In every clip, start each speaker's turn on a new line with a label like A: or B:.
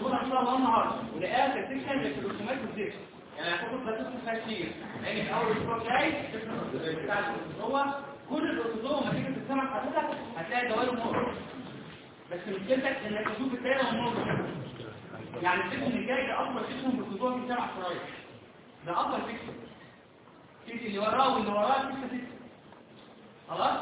A: الرسومات ان شاء الله النهارده ولقاها في السكشن اللي في الرسومات والزيت يعني هتاخد بس فيها كتير لان في اول اسبوع جاي بتاع هو كل الرسوم لما تيجي تسمع حضرتك هتلاقي دوائر نور بس مشكلتك انك تشوف الدايره والنور يعني السكشن الجاي ده اكبر سكشن في الخطوه في سبع شرايط ده اكبر سكشن تيجي اللي وراه واللي وراه سكشن سكشن خلاص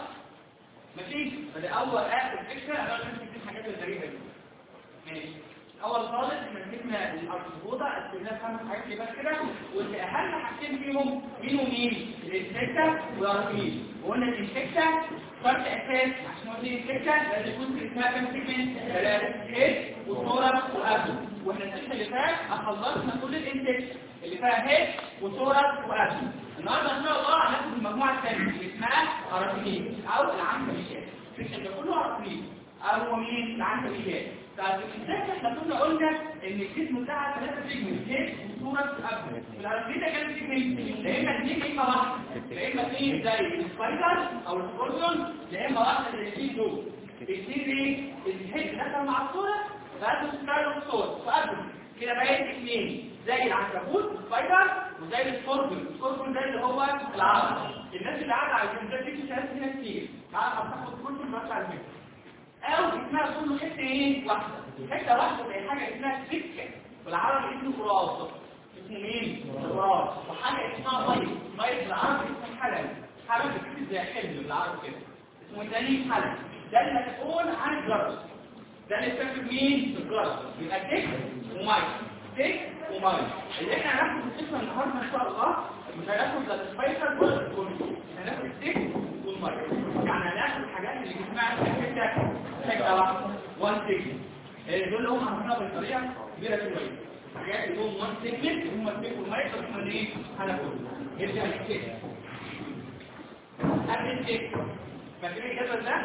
A: ماشي فده اول اخر سكشن انا مش الحاجات الغريبه دي ماشي اول خالص احنا مسكنا الارتبوطه قسمناها خمس حاجات كده كده واللي اهم حاجتين فيهم مين ومين الانسكتا والارقين وقلنا الانسكتا شرط اساس عشان نقول الانسكتا لازم يكون في اسمها كام سيجمنت ثلاثه هيد وصوره وابل واحنا السكشن اللي فات خلصنا كل الانسكتا اللي فيها هيد وصوره وابل النهارده ان شاء الله هناخد المجموعه الثانيه اللي اسمها ارقين او العنكبيات السكشن ده كله ارقين او مين العنكبيات طيب ازاي احنا كنا قلنا ان الجسم بتاعها ثلاثه سيجمنت هيد وصوره ابل العربيه ده كان سيجمنت لا اما اثنين يا اما واحده لا اما اثنين زي السبايدر او السكوربيون لا اما واحده زي الاثنين دول الاثنين ايه الهيد دخل مع الصوره فهذا سبايدر والصوره فابل كده بقيت اثنين زي العنكبوت السبايدر وزي السكوربيون السكوربيون ده اللي هو العقرب الناس اللي قاعده على الكمبيوتر دي شهادات هنا كتير تعالى هتاخد كل المرات على الفيديو او اسمها كله حته ايه واحده حته واحده زي حاجه اسمها سكه بالعربي اسمه فراس اسمه مين فراس وحاجه اسمها بيض بيض بالعربي اسمه حلم حلم بتكتب زي حلم بالعربي كده اسمه الثاني حلم ده المسؤول عن الجرس ده اللي بتعمل مين الجرس يبقى تك وماي تك وماي اللي احنا هناخد القسمه النهارده ان شاء الله مش هناخد لا السبايسر ولا الكل هناخد التك والماي يعني هناخد الحاجات اللي جسمها كده حته واحده وان سيجمنت دول اللي هم عاملينها بطريقه كبيره شويه حاجات اللي هم وان سيجمنت هم التك والماي بس احنا ايه هناخد يرجع للتك قبل التك فاكرين الجدول ده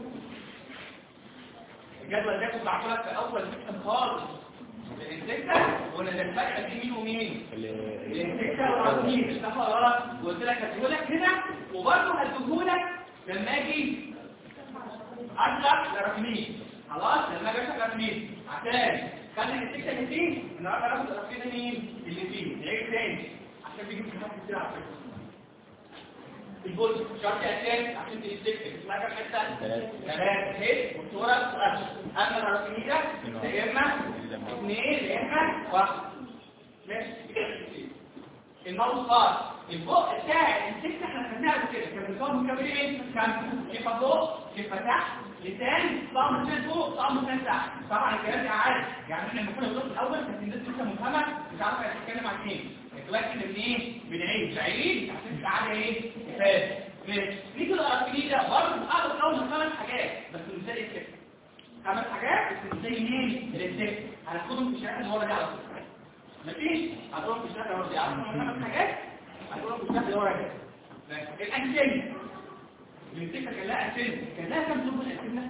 A: الجدول ده كنت بعته لك في اول سكشن خالص الانسكتا ولا ده الفرق بين مين ومين الانسكتا والعصير ده خلاص وقلت لك هديهولك هنا وبرضه هديهولك لما اجي اشرح لرقمين خلاص لما اجي اشرح لرقمين عشان خلي الانسكتا اللي فيه النهارده هاخد الرقمين مين اللي فيه نعيد تاني عشان بيجي في حاجه كتير على فكره البولس شرط اساس عشان تستكتب اسمها كام حته ثلاثه هيد وصوره وقش اما الرقميه يا اما اثنين يا اما واحد ماشي الموضوع خاص البق بتاع الانسكت احنا خدناه قبل كده كان بيكون مكملين ايه كان كيف فوق كيف تحت لسان طعم لسان فوق طعم لسان تحت طبعا الكلام ده عادي يعني احنا لما كنا بنقول الاول كانت الناس لسه مفهمه مش عارفه تتكلم عن ايه دلوقتي من ايه بنعيد بعيد عشان تبقى عامله ايه كفايه ماشي نيجي للارقام ده برضه اقدر اقول خمس حاجات بس مش زي كده خمس حاجات بس مش زي مين الانسكت هناخدهم في الشرح اللي ورا ده على طول ماشي هنقولهم في الشرح اللي ورا ده عارفين خمس حاجات هنقولهم في الشرح اللي ورا ده الانسنه الانسكت كان لها انسنه كان لها كام زوج الانسنه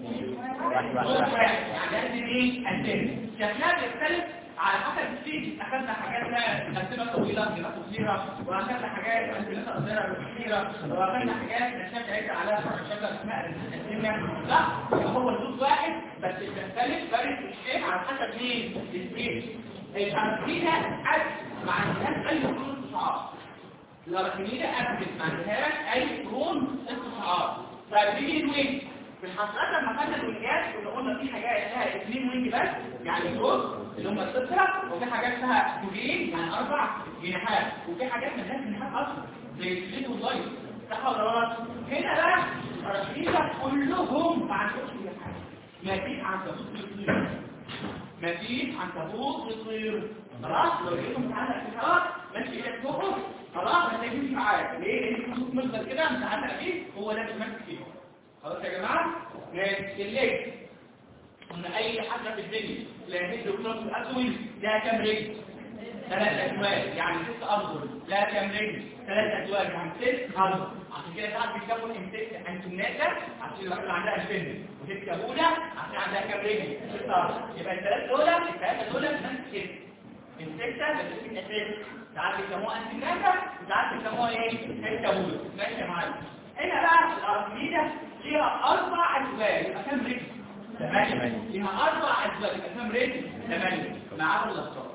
A: يعني لازم ايه انسنه شكلها بيختلف على حسب السيج اخذنا حاجات لها تقسيمه طويله تقسيمه قصيره واخذنا حاجات تقسيمه قصيره وكثيره واخذنا حاجات الاشكال بتاعتها على شكل اسماء الاسماء لا هو الزوج واحد بس بتختلف فرق الشيء على حسب مين السيج الاركيده قد ما عندهاش اي قرون استشعار الاركيده قد ما عندهاش اي قرون استشعار فبيجي الوينج في الحلقات لما خدنا الوينجات كنا قلنا في حاجات لها اثنين وينج بس يعني جزء اللي هم السترة وفي حاجات لها جوجين يعني أربع جناحات وفي حاجات من هذه الجناحات أصلا زي السليت واللايت صح ولا غلط؟ هنا بقى الرشيدة كلهم ما عندهمش جناحات ما فيش عنكبوت بيطير ما فيش عنكبوت بيطير خلاص لو لقيتهم متعلق في الهواء ماشي ايدك فوقه خلاص ما تلاقيش معاك ليه؟ لأن في صوت مصدر كده متعلق فيه هو ده اللي ماسك فيه خلاص يا جماعة؟ ماشي الليل قلنا اي حاجه في الدنيا لا يهد كلوب الاسود لها كام رجل ثلاث ازواج يعني ست ارجل لها كام رجل ثلاث ازواج يعني ست ارجل عشان كده ساعات بيكتبوا امسك انتوناتا عشان الواحد عندها الفن وست كابوله عشان عندها كام رجل ست ارجل يبقى الثلاث دول الثلاثه دول نفس كده انسكتا بس اسم اساسي ساعات بيسموها انتوناتا وساعات بيسموها ايه ست كابوله ماشي يا معلم هنا بقى الارقميده ليها اربع ازواج يبقى كام رجل ثمانية فيها أربع أسباب يبقى كام ريت؟ ثمانية ما عدا الأسباب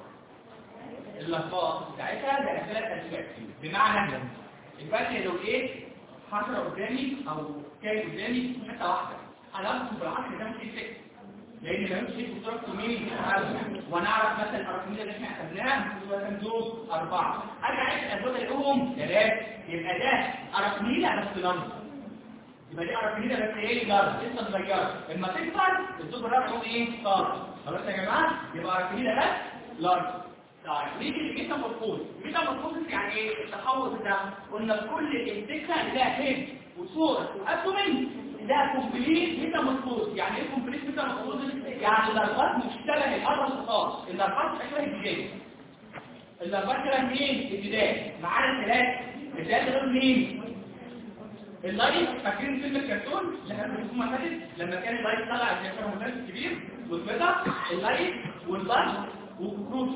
A: الأسباب بتاعتها بقى ثلاث أسباب بمعنى الفرق لو إيه حشرة قدامي أو كائن قدامي حتة واحدة أنا أقصد بالعكس ده مش يفرق لان ما يمشي في صوره مين وانا اعرف مثلا الارقام اللي احنا حسبناها هو كام زوج اربعه ارجع اعيد الازواج الاقوم ثلاثه يبقى ده ارقميله بس لمبه يبقى دي ارقميله بس ايه لمبه لسه صغيره لما تكبر الزوج الرابع يقوم ايه صار خلاص يا جماعه يبقى ارقميله بس لمبه طيب نيجي للميتا مورفوز الميتا مورفوز يعني ايه التحول ده قلنا كل الانتكه لها هيد وصوره وابدومين ده كومبليت ميتا مورفوز يعني ايه كومبليت ميتا مورفوز يعني الارباط مش شبه الاربع الخاص الارباط شبه الجداد الارباط شبه مين الجداد معانا ثلاثه الجداد دول مين اللايت فاكرين فيلم الكرتون اللي احنا بنشوفه فاتت لما كان اللايت طلع زي شبه مثلث كبير والبيضه اللايت والباص والكروس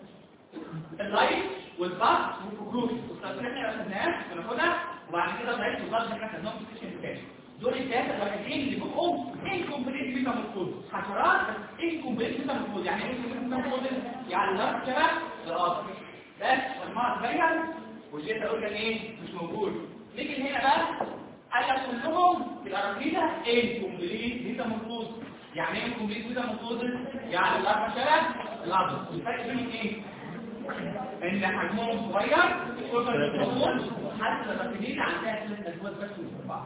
A: اللايت والباص والكروس والتفصيل احنا رسمناها وناخدها وبعد كده اللايت والباص احنا خدناهم في السيشن اللي فات دول الثلاثه الوحيدين اللي بيبقوا انكمبليت ميتا مورفوز حشرات بس انكمبليت ميتا مورفوز يعني ايه ميتا مورفوز يعني لا شبه الارض بس والمرض تبين والجيت اقول كان ايه مش موجود نيجي هنا بقى قال لك كلهم في الارضيه انكمبليت ميتا مورفوز يعني ايه انكمبليت ميتا مورفوز يعني الارض شبه الارض الفرق بينهم ايه ان حجمهم صغير كل موجود حتى الرقميه عندها ثلاث ازواج بس من بعض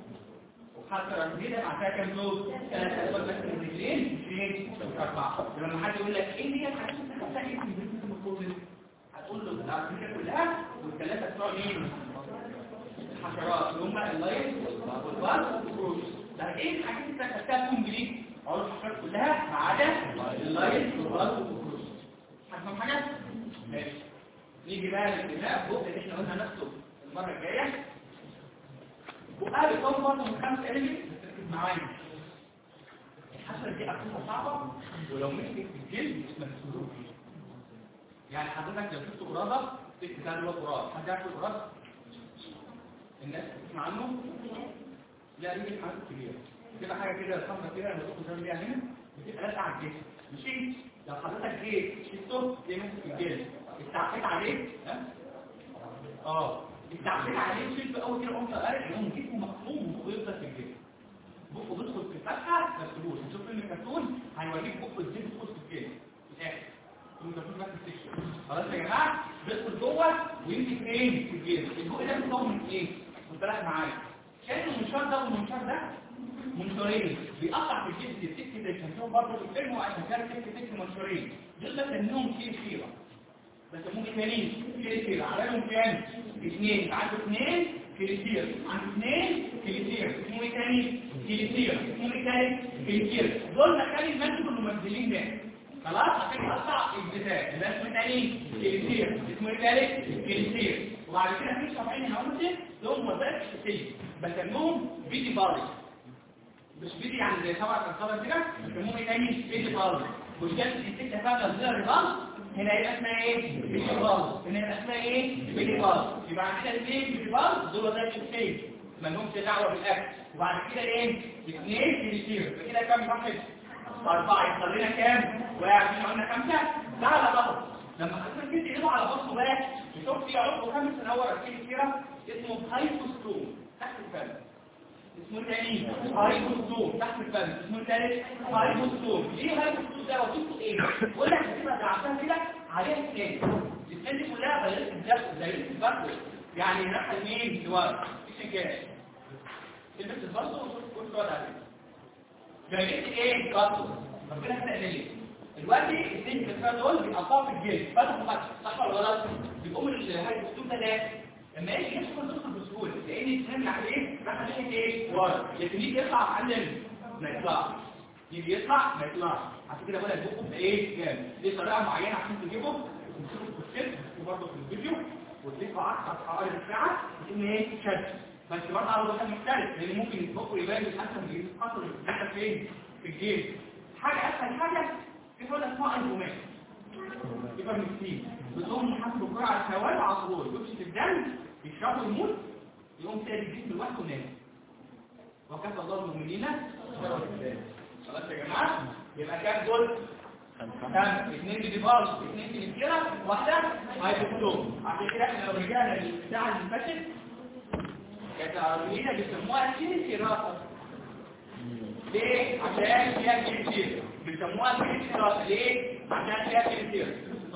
A: حتى رجلين مع فيها كام زوج ثلاث ازواج بس من رجلين اثنين اربعه لما حد يقول لك ايه هي الحاجات اللي انت محتاج في البيت المفروض هتقول له الارضيه كلها والثلاثه بتوع مين الحشرات اللي هم اللايت والباص والكروش ده ايه الحاجات اللي انت محتاجها تكون جديد اقول الحشرات كلها ما عدا اللايت والباص والكروش هتفهم حاجه ماشي نيجي بقى للبناء فوق اللي احنا قلنا نفسه المره الجايه وقال كم برضه من خمس كلمات ركز معايا الحشره دي اكلها صعبه ولو مسكت في الجلد ما تسلوش يعني حضرتك لو شفت قراصه تكتب ده اللي هو قراص حد يعرف القراص الناس بتسمع عنه لا دي الحاجات الكبيره بتبقى حاجه كده خمسه كده لما تاخد زي بيها هنا بتبقى لازقه على الجسم ماشي لو حضرتك جيت شفته زي ما في الجلد استعفيت عليه ها اه التعبير عليه شيء اول كده قمت قارئ يوم جسمه مخصوم ويفضل في الجسم بقه بيدخل في الفتحه ما تسيبوش نشوف فيلم الكرتون هيوريك بقه ازاي بيدخل في الجسم في الاخر فيلم الكرتون بس السكشن خلاص يا جماعه بيدخل جوه ويمسك فين في الجسم البق ده بيتكون من ايه خد بالك معايا كان المنشار ده والمنشار ده منشارين بيقطع في الجسم السك ده كان برضه في الفيلم وعشان كده سك سك منشارين دول بسميهم كيل كيره بسموه اثنين كيلتير عددهم كام؟ اثنين عنده اثنين كيلتير عنده اثنين كيلتير اسمه ايه تاني؟ كيلتير اسمه ايه تاني؟ كيلتير دول مكان المنتج الممثلين ده خلاص عشان يقطع الجزاء ده اسمه تاني كيلتير اسمه ايه تاني؟ كيلتير وبعد كده في سبعين هاومتين دول وظائف اساسيه بسموهم بيدي بالي مش بيدي يعني زي سبع كنصره كده بسموهم ايه تاني؟ بيدي بالي مش جالس الستة فعلا زي الرباط هنا يبقى اسمها ايه بيليباز هنا يبقى اسمها ايه بيليباز يبقى عندنا اثنين بيليباز دول وظائف السيف ما لهمش دعوه بالاكل وبعد كده ايه اثنين كريستير فكده كام واحد اربعه يصل لنا كام واحد احنا قلنا خمسه ده على بعض لما حضرتك جيت تقلبه على بطنه بقى تشوف في عضو خامس تنور كده اسمه هايبوستوم تحت الفم اسمه تاني هايبوستوم تحت الفم اسمه تالت هايبوستوم ليه هايبوستوم ده وظيفته ايه بقول لك هتبقى دعمتها كده عليها اثنين الاثنين دي كلها غيرت الدخل زي البرد يعني ناحيه مين لورا مش الجاي تلبس البرد وتقول تقعد عليه غيرت ايه برضه ربنا خلق ليه دلوقتي الاثنين اللي دول بيقطعوا في الجلد فتحوا فتح صح ولا غلط بيقوم الهايبوستوم ده ده لما يجي يدخل تدخل بسهوله لان الانسان اللي عليه راح ناحيه ايه ورا لكن يجي يطلع معلم ما يطلعش يجي يطلع ما يطلعش عشان كده بقول لك بقه بايه جامد دي طريقه معينه عشان تجيبه وتشوفه في السيرش وبرضه في الفيديو وتلفه على حوالي الساعه وتقوم ايه شد بس برضه على وضع مختلف لان ممكن يطبقوا يبان احسن من يتحصل الفكره فين في الجيل حاجه اسهل حاجه في حاجه اسمها ايبومات يبقى مسكين بتقوم يحاسبوا جرعه الثواب على طول يمشي في الدم يشربوا يموت يقوم تاني الجسم لوحده نام وكفى الله المؤمنين خلاص يا جماعه يبقى كام دول كام اثنين دي بارز اثنين دي كده واحده هايبوكتوم عشان كده احنا لو رجعنا للساعه اللي فاتت كانت العربيه بيسموها سينسيراسه ليه عشان فيها كتير بيسموها سينسيراسه ليه عشان فيها كتير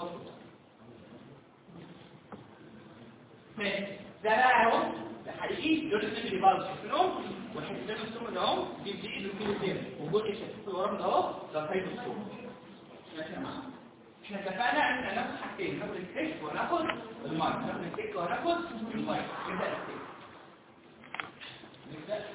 A: ده بقى اهو ده حقيقي دول الاثنين اللي بارز شايفينهم والحتتين السم ده اهو دي دي اللي كده تاني وجزء شايفين ورا ده اهو ده هايبوكتوم احنا اتفقنا ان هناخد حاجتين ناخد الكيك وناخد الماء ناخد الكيك وناخد الماء نبدا الكيك نبدا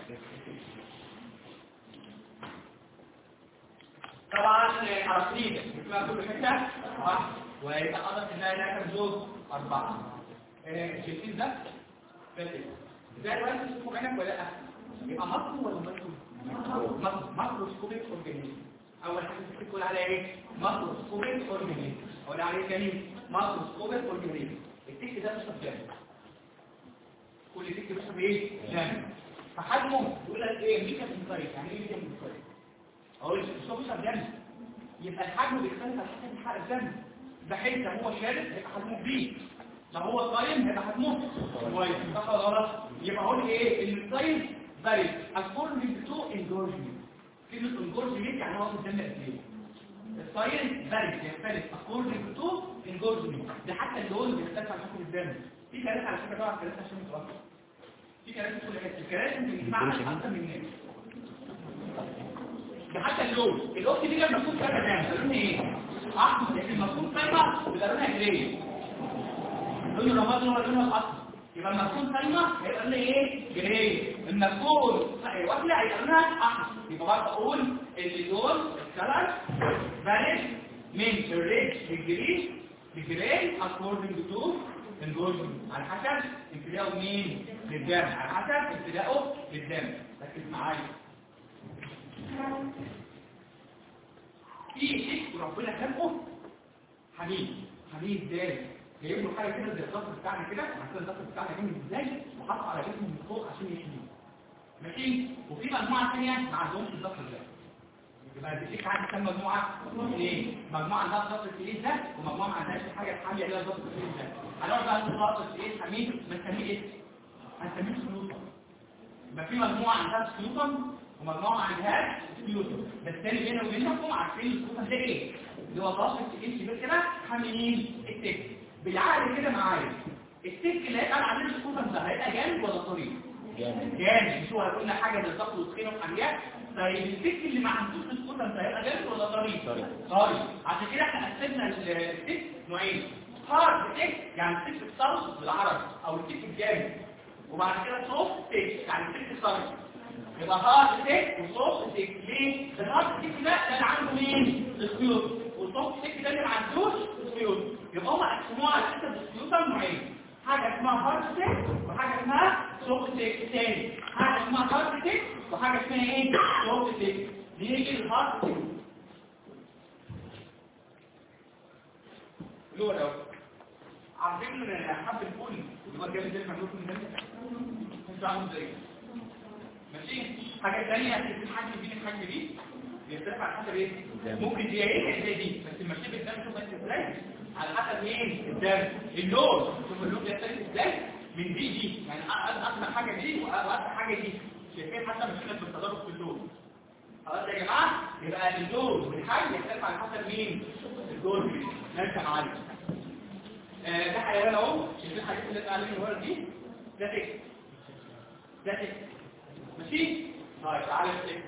A: طبعا عارفين اسمها كل حته واحد ويبقى قدر ان انا كام زوج اربعه شايفين ده فاتح ده دلوقتي تشوفوا عينك ولا لا يبقى مصر ولا مصر ماكروسكوبيك اورجانيزم اول حاجه تقول عليها ايه ماكروسكوبيك اورجانيزم اقول عليه تاني ماكروسكوبيك اورجانيزم التيك ده بيشرب دم كل تيك بيشرب ايه دم فحجمه يقول لك ايه ميكا بنكايت يعني ايه ميكا بنكايت اقول لك هو بيشرب دم يبقى الحجم بيختلف على حسب حرق الدم بحيث لو هو شارب هيبقى حجمه كبير لو هو صايم هيبقى حجمه صغير صح ولا غلط يبقى اقول ايه ان الصايم بارد according to engorgement كلمة engorgement يعني هو الدم قد ايه الصايم بارد يختلف according to engorgement ده حتى اللون بيختلف على حسب الدم في كلام على فكره طبعا كلام عشان متوقع في كلام في كل حته الكلام ممكن يجمعنا اكتر من الناس ده حتى اللون الاخت دي لما تكون كده دم لونها ايه احمر لكن لما تكون صايمه بيبقى لونها جراي لون رمادي هو لونها الاصفر يبقى لما تكون صايمه هيبقى لونها ايه جراي لما تكون واكله هيبقى لونها احمر يبقى برضه اقول ان اللون الكلر بارد من الريد للجري للجراي according to engorgement على حسب امتلاءه مين للدم على حسب امتلاءه للدم ركز معايا في شيء ربنا خلقه حبيب حبيب ده جايب له حاجه كده زي الضغط بتاعنا كده عشان الضغط بتاعنا جامد ازاي وحاطه على جسمه من فوق عشان يحميه ماشي وفي مجموعه ثانيه ما عندهمش الضغط ده يبقى بتيجي عندي كام مجموعه ايه مجموعه عندها الضغط الثقيل ده ومجموعه ما عندهاش حاجه تحمي عليها الضغط الثقيل ده هنقعد بقى الضغط الثقيل حميد بنسميه ايه هنسميه سلوطه يبقى في مجموعه عندها سلوطه ومجموعه ما عندهاش سلوطه بس تاني بيننا وبينكم عارفين السلوطه ده ايه اللي هو ضغط الثقيل كبير كده حامي مين التك بالعقل كده معايا التك اللي هيبقى عندنا السلوطه ده هيبقى جامد ولا طريق
B: جامد
A: جامد مش هو هيقولنا حاجه للضغط والتخين وحاجات طيب التك اللي ما عندوش السلوطه ده هيبقى جامد ولا طريق
B: طريق.
A: طيب عشان كده احنا قسمنا التك نوعين هارد تك يعني التك الصلب بالعربي او التك الجامد وبعد كده سوفت تك يعني التك الصلب يبقى هارد تك وسوفت تك ليه؟ الهارد تك ده ده اللي عنده مين؟ السيوط والسوفت تك ده اللي ما عندوش السيوط يبقى هم قسموها على حسب السيوط نوعين حاجه اسمها هارد تك وحاجه اسمها سوفت تك تاني حاجه اسمها هارد تك وحاجه اسمها ايه؟ سوفت تك نيجي الهارد تك لو لو عارفين ان حب الفول اللي هو جاي زي ما بنقول من ده انتوا عاملين ازاي ماشي حاجه ثانيه في الحجم دي الحجم دي بيختلف على حسب ايه ممكن دي ايه زي دي بس المشي بالدم شوف انت ازاي على حسب مين الدم اللون شوف اللون بيختلف ازاي من دي دي يعني اكتر حاجه دي واكتر حاجه دي شايفين حتى مشكله بالتضارب في اللون خلاص يا جماعه يبقى اللون والحجم يختلف على حسب مين الدول نرجع معايا آه، ده حيوان اهو شايفين الحاجات اللي اتعلمنا ورا دي ده تك ده تك ماشي طيب تعالى التك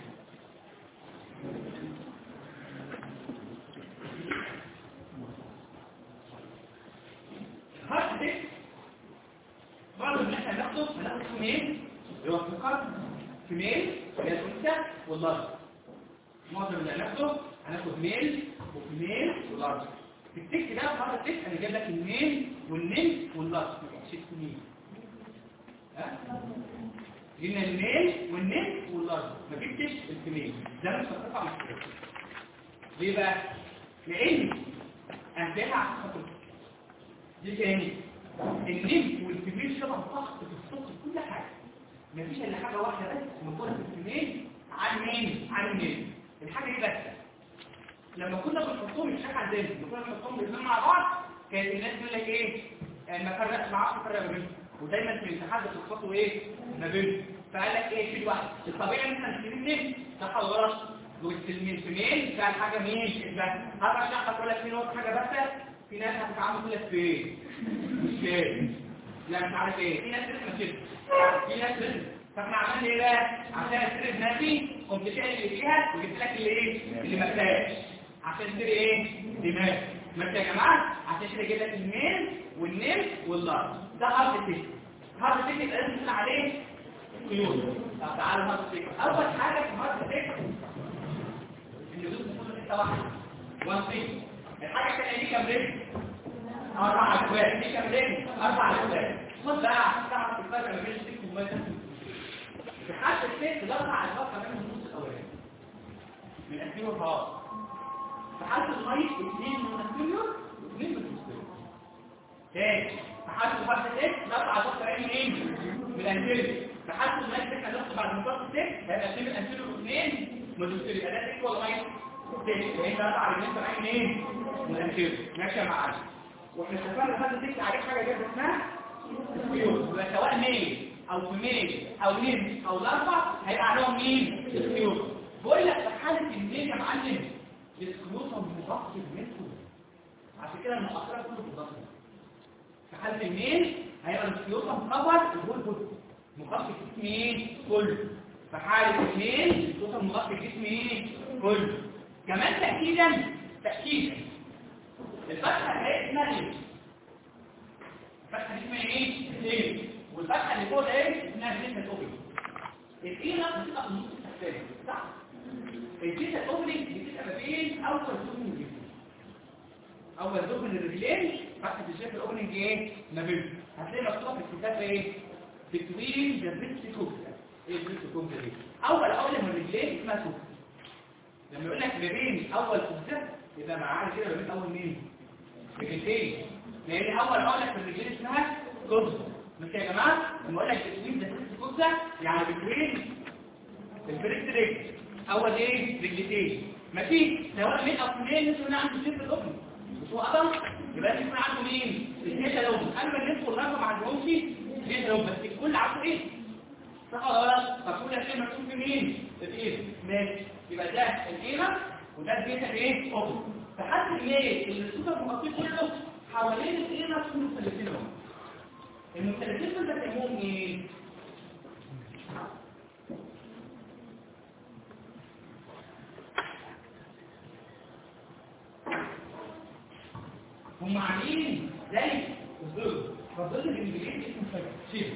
A: هات تك بعد ما احنا هناخده هناخد فيميل اللي هو الفقر فيميل اللي هي الانثى واللارج معظم اللي هناخده هناخد ميل وفيميل ولارج في التك ده مرة التك انا جايب لك الميل والنيل واللارج ست ميل ها جبنا الميل والنيل واللارج ما جبتش الفيميل ده مش هتقطع مشكلة ليه بقى؟ لان هنبيعها على خاطر دي تاني النيل والفيميل شبه بعض في الصوت في كل حاجة مفيش الا حاجة واحدة بس مقارنة الفيميل عن مين؟ عن النيل الحاجه دي بس لما كنا بنحطهم مش حاجه عندنا لما كنا بنحطهم الاثنين مع بعض كانت الناس تقول لك ايه آه، ما فرق ما اعرفش افرق ما بينهم ودايما في الامتحان بتلخبطوا ايه ما بينهم فقال لك ايه شيل واحد الطبيعي ان احنا نشيل اثنين صح ولا غلط والسلمين في مين كان حاجه مين بس هبقى اشرح لك اقول لك في نقطه حاجه بس في ناس هتتعامل تقول لك في ايه مش كده لا مش عارف ايه في ناس لسه كده في ناس لسه فاحنا عملنا ايه بقى عشان اشتري دماغي قمت شايل اللي فيها وجبت لك اللي ايه اللي ما فيهاش عشان اشتري ايه دماغ ماشي يا جماعه عشان اشتري اجيب لك الميل والنيل واللارج ده هارد تيك هارد تيك يبقى لازم يكون عليه قيود طب تعالوا هارد تيك اول حاجه في هارد تيك ان دوس كل حته واحده وان تيك الحاجه الثانيه دي كام رجل اربع اكواب دي كام رجل اربع اكواب خد بقى عشان تعرف الفرق ما بين التيك والمايكرو في حالة السيف تدرع البقرة من النص الأولاني من أنتيور خلاص في حالة الميت اثنين من الأنتيور واثنين من الأنتيور تاني في حالة البقرة السيف تدرع البقرة منين؟ من الأنتيور في حالة الميت احنا نقص بعد مقاطع السيف هيبقى اثنين من الأنتيور واثنين من الأنتيور يبقى ده سيف ولا ميت؟ سيف لأن تدرع الاثنين طالعين منين؟ من الأنتيور ماشي يا معلم واحنا اتفقنا هذا السيف عليه حاجة جدا اسمها السيوف يبقى سواء ميل او فيميل او نيم او الاربع هيبقى عليهم مين السيوف بقول لك في حاله الميل يا معلم السيوف مضخم منكم عشان كده المؤثرات كله مضخم في حاله الميل هيبقى السيوف مكور الهول كله مغطي جسم ايه كله في حاله الميل السيوف مغطي جسم ايه كله كمان تاكيدا تاكيدا الفتحه هي اسمها ايه الفتحه دي اسمها ايه ايه والفتحه اللي فوق ده ايه اسمها جيتا اوبننج الايرا بتبقى في النص الثاني صح الجيتا اوبننج بتبقى ما بين اول زوج من الجسم اول زوج من الرجلين فتحه الجيتا اوبننج ايه ما بينهم هتلاقي مكتوبه في الكتاب ايه between the wrist cobra ايه الويست كوبرا دي اول اول من الرجلين اسمها كوبرا لما يقول لك ما بين اول كوبرا يبقى معانا كده ما بين اول مين رجلتين لان اول اول في الرجلين اسمها كوبرا ماشي يا جماعه لما اقول لك بتوين ده كوبرا يعني بتوين الفريق رجل اول ايه رجلتين ماشي سواء مين او اثنين انتوا هنا عندكم ست الاذن مش هو ادم يبقى لازم يكون عنده مين الاثنين الاذن اما اللي انتوا الرقم ما عندهمش اثنين الاذن بس الكل عنده ايه صح ولا لا فكل شيء مكتوب في مين في الايه ماشي يبقى ده الايه وده البيت الايه اوبن فحد الايه اللي الصوت المغطي كله حوالين الايه نفس المثلثين اهو المثلثين دول بسموهم ايه هم عاملين زي الظل فالظل بالانجليزي اسمه شيب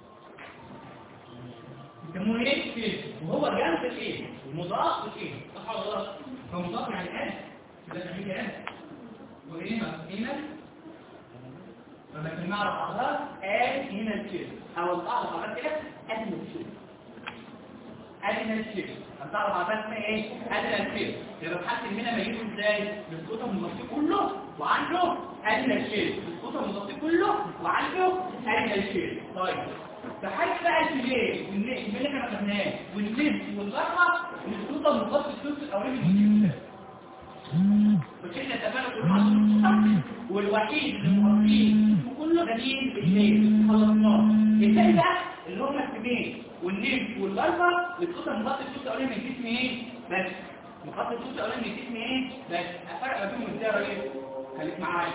A: يسموه ايه شيب وهو جنب الايه المضاف الايه صح ولا غلط فمضاف يعني ايه ده يعني ايه وايه هنا لما كنا نعرف بعضها قال هنا الشيب او القاعده عملت كده ادنى الشيب ادنى الشيب هتعرف عملت اسمها ايه ادنى الشيب يبقى تحسن هنا ميزه ازاي بالصوت المغطي كله وعنده ادنى الشيب الصوت المغطي كله وعنده ادنى الشيب طيب فحاجه بقى الشيب والنجم اللي احنا خدناه والنجم والضربه الصوت المغطي الثلث الاولاني وكده اتفقنا كل واحد والوحيد اللي مغطيه كله جميل بالليل خلصناه الثاني بقى اللي هم السبين والنيل واللارفا الصوت المغطي الصوت الاولاني من الجسم ايه بس مغطي الصوت الاولاني من الجسم ايه بس افرق ما بينهم ازاي يا ريس خليك معايا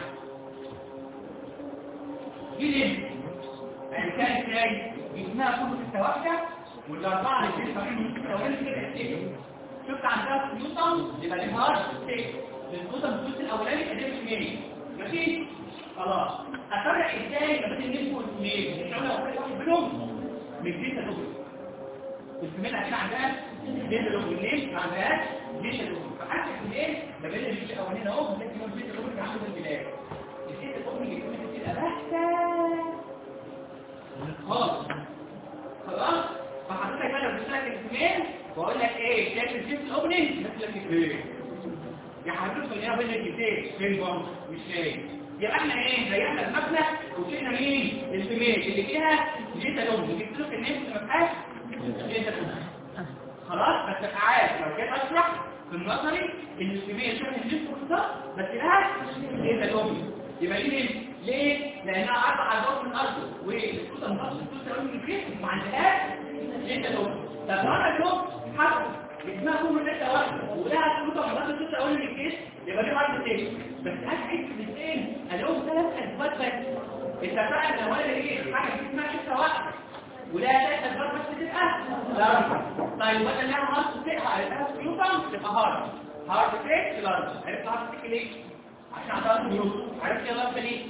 A: دي ليه يعني كان ازاي جسمها كله في التوحده والاربعه اللي في الفريق الاولاني كده ايه شفت عندها نيوتن يبقى الهارد ستيت النيوتن الجزء الاولاني كده اثنين ماشي خلاص افرق ازاي ما بين النسبه والاثنين مش انا افرق واحد منهم من جيتا دوبل الفيميل عشان عندها جيتا دوبل والنيل ما عندهاش جيتا دوبل فحتى الاثنين ما بين الجيتا الاولاني اهو بتلاقي فيهم جيتا دوبل عنده البلاد الجيتا دوبل يكون بتبقى بحته خالص خلاص فحضرتك بقى لو بتسالك الاثنين واقول لك ايه شايف الجيت الاوبننج مثل ايه يا حضرتك هنا بين الجيتين فين برضه مش شايف يبقى احنا ايه ريحنا المبنى وشلنا مين الفيميل اللي فيها جيتا لوب جبت لك الناس ما فيهاش جيتا لوب خلاص بس عارف لو جيت اشرح في النظري ان الكميه شبه الجسم بالظبط بس لها ايه تدومي يبقى ليه ليه لانها اربع عضلات من الارض والسوسه مخصص السوسه من الجسم ما عندهاش ايه تدومي طب لو انا شفت حد اسمها كل حته واحده ولها سوسه مخصص السوسه اول من الجسم يبقى دي عرض تاني بس هل عايز الاثنين هلاقيهم ثلاث اسباب بس اتفقنا ولا ايه حاجه اسمها حته واحده ولا ثلاث اسباب بس تبقى لا طيب ولا لها هارت تقع على سيوطه تبقى هارت هارت تيك لارج عرفت هارت تيك ليه عشان عضلات نيوتن عرفت يا لارج ليه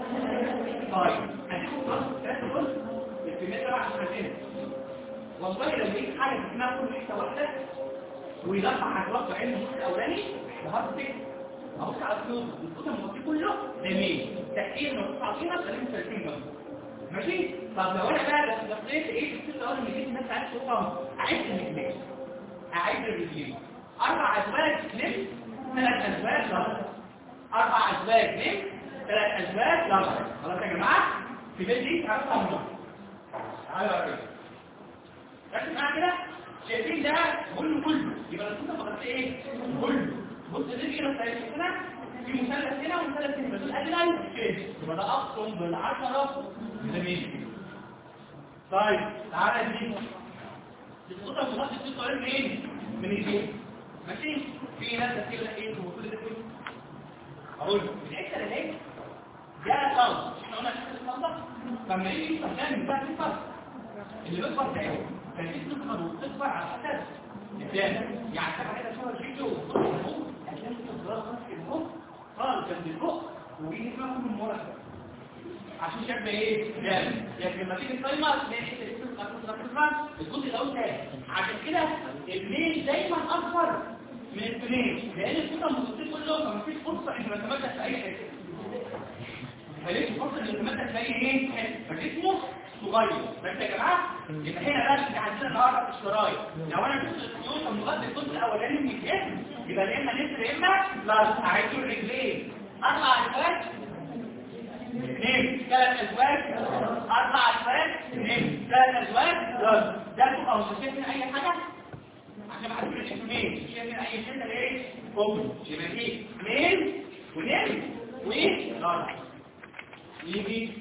A: طيب هتاخد خلاص ثلاثه دول الكميه تبع عشان والله لو لقيت حاجه اسمها كل حته واحده ويرفع عضلات بعين النص الاولاني الهارت تيك ابص على الصوت الصوت المغطي كله جميل تحقيق نص عظيمه 30 30 جنب ماشي طب لو انا بقى بس بصيت ايه الست الاول اللي جيت الناس عايز تقوم عايز الرجلين عايز الرجلين اربع ازواج لف ثلاث ازواج لف اربع ازواج لف ثلاث ازواج لف خلاص يا جماعه في بيت دي هرفع من تعالوا يا رجل ركز معايا كده شايفين ده كله كله يبقى الصوت المغطي ايه كله بص دي كده بتاعت هنا في مثلث هنا ومثلث هنا دول ادي كده يبقى ده اقسم بالعشره جميل طيب تعالى دي الصوت المغطي دي طالع منين من الجيب ماشي في ناس كده ايه وكل ده كله اقول الحته اللي هي ده صوت احنا قلنا الحته الصوت لما يجي يستخدم بتاع الفرق اللي بيكبر ده كان في تكبر وتكبر على حسب الثاني يعني حاجه كده شبه الفيديو هتلاقي الصراط في الفوق خالص جنب الفوق ويجي معاهم من ورا عشان شكل ايه جامد يعني لما تيجي التايمر تلاقي الجزء الاول تاني عشان كده الاثنين دايما اكبر من الاثنين لان الصوره المتصل كلهم مفيش فرصه ان نتمدد في اي حته ماليش فرصه ان نتمدد في اي ايه فجسمه صغير بس يا جماعه يبقى هنا بقى اللي عندنا النهارده في الشرايط لو انا شفت الخيوط المغذي الجزء الاولاني من الجسم يبقى يا اما نسر يا اما لا عايزين رجلين اربع ازواج اثنين ثلاث ازواج اربع ازواج اثنين ثلاث ازواج ده تبقى مش شايفين اي حاجه عشان ما حدش يقول مين مش شايفين اي شيء ايه كوم يبقى دي اثنين واثنين وايه يجي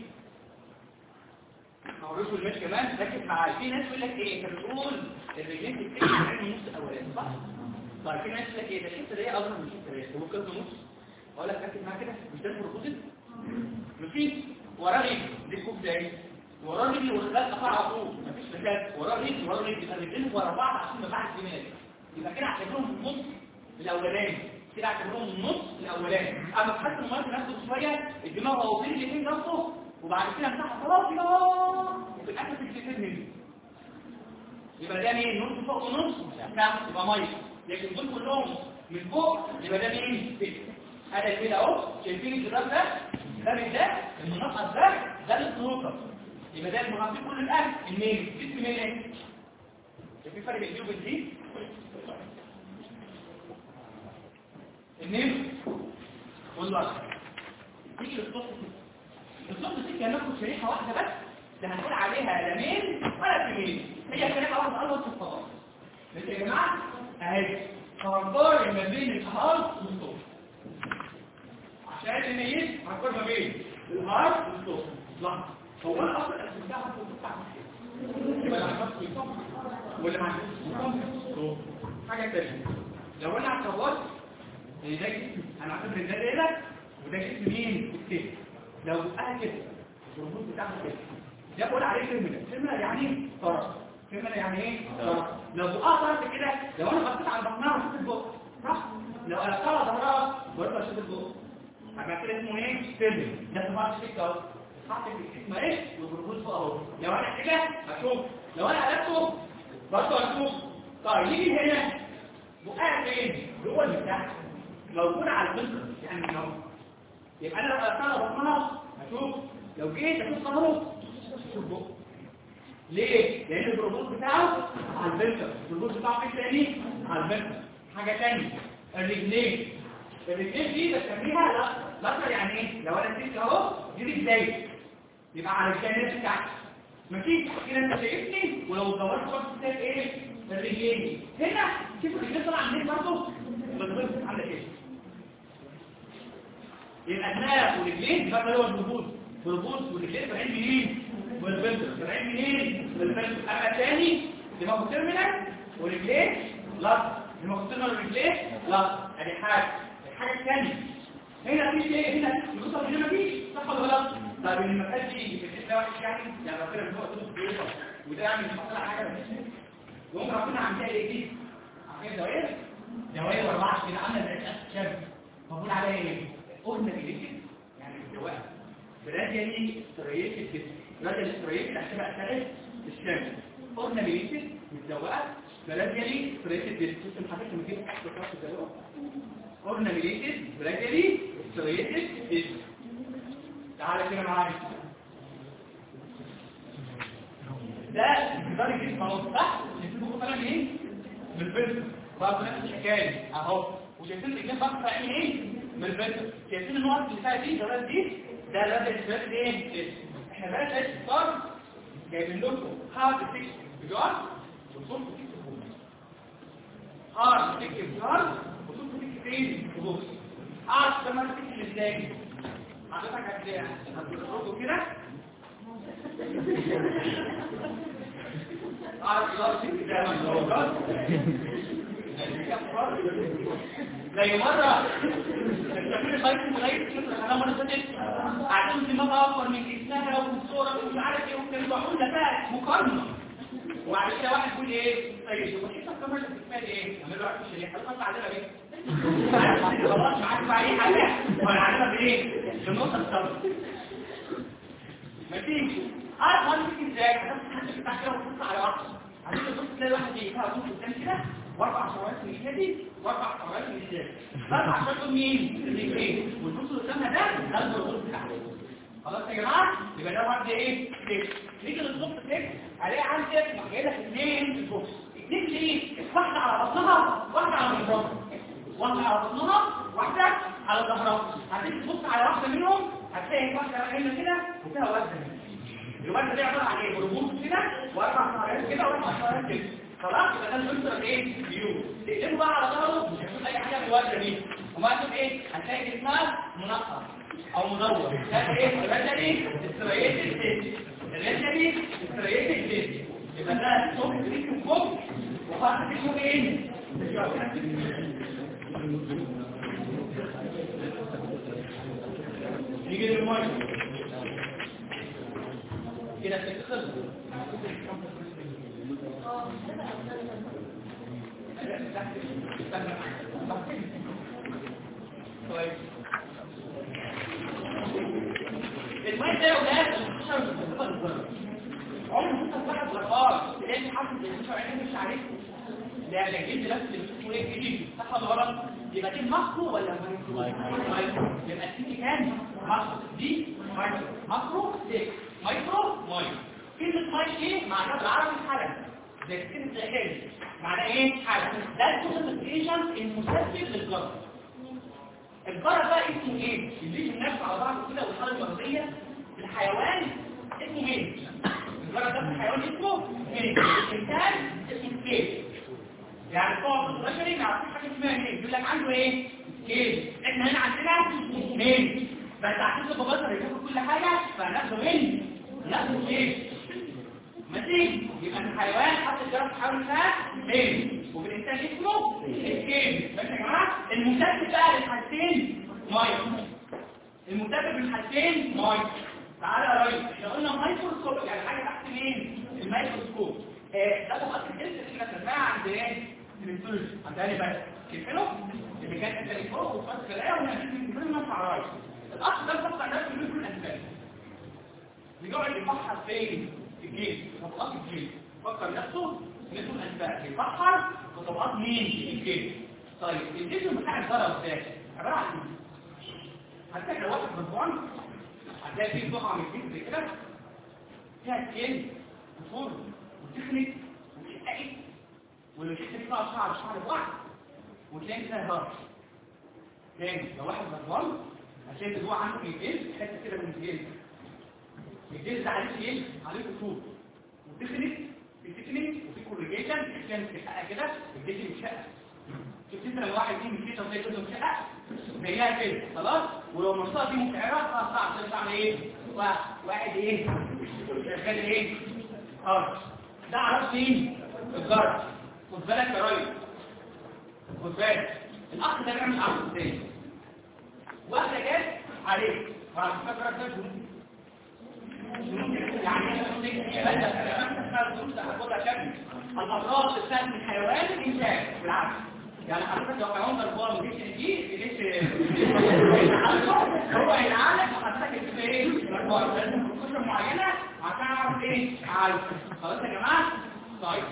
A: معروف المش كمان ركز معايا في ناس يقول لك ايه انت بتقول الرجلين بتتكلم عن النص الاولاني صح طيب في ناس يقول لك ايه ده الحته دي اصغر من الحته دي هو كده نص اقول لك ركز معايا كده مش ده البروبوزيت مفيش وراه رجل دي الكوب ده ايه وراه رجل والخلاف قطع على طول مفيش مشاكل وراه رجل وراه رجل يبقى الرجلين ورا بعض عشان ما بعد الدماغ يبقى كده اعتبرهم النص الاولاني كده اعتبرهم النص الاولاني اما تحس المرض نفسه شويه الدماغ هو فين الاثنين نفسه وبعد كده مساحه خلاص كده وفي الاخر في الاثنين منه يبقى ده مين نص فوق ونص تحت يبقى ميه لكن دول كلهم من فوق يبقى ده مين هذا كده اهو شايفين الجراف ده ده من ده المنقط ده ده السلوكر يبقى ده المنقط كل الاكل المين جسم مين ايه في فرق بين دي وبين دي النيم والله تيجي للصوت الصوت دي هناخد شريحه واحده بس ده هنقول عليها لا ميل ولا فيميل هي شريحه واحده اول في الصوت بس يا جماعه اهي فرقار ما بين الهارت والصوت عشان الميت هنقول ما بين الهارت والصوت لحظه هو انا اصلا الاسم ده هو يبقى العلاقات ولا ما عندوش حاجه ثانيه لو انا اعتبرت ان ده جسم انا اعتبر ان ده ليله وده جسم مين الكتف لو انا كده الرموز بتاعها كده ده بقول عليه فيرمينال فيرمينال يعني ايه طرف فيرمينال يعني ايه طرف لو بقى طرف كده لو انا بصيت على بطنها وشفت البق صح لو قلبتها ظهرها برضه اشوف البق هبقى كده اسمه ايه فيرمينال ده طبعا شكل اهو حاطط الجسم ايه والرموز فوق اهو لو انا كده هشوف لو انا قلبته برضه هشوف طيب نيجي هنا بقى فين جوه اللي تحت موجود على المنطقه يعني لو يبقى انا لو قلبتها بطنها هشوف لو جيت اشوف ظهره اشوف بقه ليه؟ لان البروبوز بتاعه على البنكر البروبوز بتاعه فين تاني؟ على البنكر حاجه ثانيه الرجلين الرجلين دي بسميها لا لاتر يعني ايه؟ لو انا نسيت اهو دي رجلين يبقى على الجانب بتاعتي ماشي كده انت شايفني ولو دورت خالص تلاقي ايه؟ الرجلين هنا شوف الرجلين طالعه منين برضه بالظبط عندك ايه يبقى دماغ ورجلين ده اللي هو البروبوز بروبوز ورجلين طالعين منين والبنت طالعين منين والبنت اما تاني دماغه تيرمينال ورجلين لا دماغه تيرمينال ورجلين لا ادي حاجه الحاجه الثانيه هنا في ايه هنا يوصل هنا مفيش صح ولا غلط طب اللي ما كانش يجي في الحته واحد يعني يعني ربنا من هو تدوس بيوصل وده يعني مش حاصل حاجه يقوم ربنا عاملها ايه دي عاملها دوائر دوائر 24 كده عامله زي الاسد شاب بقول عليها ايه قلنا بيليكت يعني الدواء براديالي ستريتد جسم براديالي ستريتد عشان بقى ثالث الشمس قلنا بيليكت متدوقه براديالي ستريتد جسم انت حضرتك لما تجيب احسن كلاس الدواء قلنا بيليكت براديالي ستريتد جسم تعالى كده معايا ده مقدار الجسم اهو صح الجسم طالع منين من الفلتر برضه نفس الحكايه اهو وشايفين الجسم بقى طالع منين من الفلتر شايفين النقط اللي فيها دي الجوالات دي ده ده الجوالات دي ايه احنا بقى شايف صار جايبين لكم هارد تكس بجار وصوت تكس بوكس هارد تكس بجار وصوت تكس فين بوكس هارد ده ما تكس ازاي حضرتك هتلاقي هتخرجوا كده عارف الارض كده زي مرة التمرين خايف مغير كده انا مرة فاتت قاعدين في دماغها اكبر من جسمها والصورة ومش عارف ايه وكانوا بيقولوا ده بقى مقارنة وبعد كده واحد يقول ايه طيب هو انت الكاميرا بتتفاد ايه؟ اعمل له عكس شريحة خلاص علينا بايه؟ خلاص مش عارف اي حاجة ولا عارفها بايه؟ بالنقطة الصفر مفيش عارف هو ممكن ازاي؟ هتفتح بتاع كده وتبص على واحد عشان تبص تلاقي واحد يجيبها وتبص قدام كده واربع شرايط من اليدي واربع شرايط من اليدي اربع شرايط مين الاثنين والبص اللي قدامها ده ده البروتوز بتاعه خلاص يا جماعه يبقى ده واحد ايه تيك نيجي للبوكس تيك الاقي عندك جاي لك اثنين في البوكس اثنين ليه واحده على بطنها واحده على ظهرها واحده على بطنها واحده على ظهرها هتيجي تبص على واحده منهم هتلاقي واحده هنا كده وفيها وزن الوزن ده عباره عن ايه بربوط كده واربع شرايط كده واربع شرايط كده خلاص يبقى ده الفلتر ايه فيو تقلبه بقى على ظهره مش هيكون اي حاجه في الوزن دي وما تشوف ايه هتلاقي جسمها منقط او مدور ده ايه الرجلي استريت الزيت الرجلي استريت الزيت يبقى ده صوت ريك فوق وخاصة اسمه ايه نيجي للميه كده تخلص طيب الماء ده وده عمر ما تفتح الغرفات تلاقي حاسس بالمشروع عينيه مش عارف لا ده جلد نفس اللي ايه جديد صح ولا غلط يبقى دي ماكرو ولا مايكرو يبقى السيتي كام ماكرو دي مايكرو ماكرو دي مايكرو مايكرو كلمه مايك ايه معناها بالعربي حاجه زي كلمه زهاز معناها ايه حاجه ده الكونسنتريشن المسبب للجرد الجرد بقى اسمه ايه اللي الناس على بعض كده والحاله المرضيه الحيوان اسمه مين الجرد ده في الحيوان اسمه مين الانسان اسمه كيف يعني بتوع البشري ما يعرفوش حاجه اسمها مين يقول لك عنده ايه كيف احنا هنا عندنا مين بس عشان تبقى بشر يشوفوا كل حاجه فهناخده مين ناخده كيف ماشي يبقى الحيوان حط الجرس حوالي فيها مين وبالانسان اسمه الكيف ماشي يا جماعه المسبب بقى للحالتين ميه المسبب للحالتين ميه تعالى يا ريس احنا قلنا مايكروسكوب يعني حاجه تحت مين الميكروسكوب آه، ده مؤثر جدا احنا خدناها عند ايه الانسولين عند اني بس كيفينو اللي كان التليفون وفات كلام ونحن كلنا نفع رايس الاخ ده بفكر نفسه من كل الاسباب بيقعد يفحص فين في الجيش في طبقات الجيش فكر نفسه مثل الاسباب يفحص في طبقات مين في الجيش طيب الجسم بتاع الضرر ده عباره عن ايه هتلاقي لو واحد مجموعه هتلاقي فيه قطعه من الجسم زي كده فيها سكين وفور وتخنق وتحقق واللي تحقق بقى شعر شعر بواحد وتلاقي كده هرش تاني لو واحد مجموعه هتلاقي اللي هو عنده من الجلد حته كده من الجلد الجلد ده عليه ايه؟ عليه كسور وتخنق في تكنيك وفي كوريجيشن عشان تحقق كده الجسم يتشقق شفت انت لو واحد يجي من كده وتلاقي جزء في شقه زيها كده خلاص ولو المنطقه دي مكعره خلاص صعب تعمل ايه واحد ايه شغال ايه اه ده عرفت ايه الجرس خد بالك يا راجل خد بالك الاخ ده بيعمل عرض ازاي واحده جت عليه بعد فكره ده يعني الأمراض الثانية من الحيوان الإنسان بالعكس يعني حضرتك لو حيوان ضربان وليش دي ليش هو هيتعالج وحضرتك تكتب ايه ضربان لازم بروسيجر معينه عشان اعرف ايه عالج خلاص يا جماعه طيب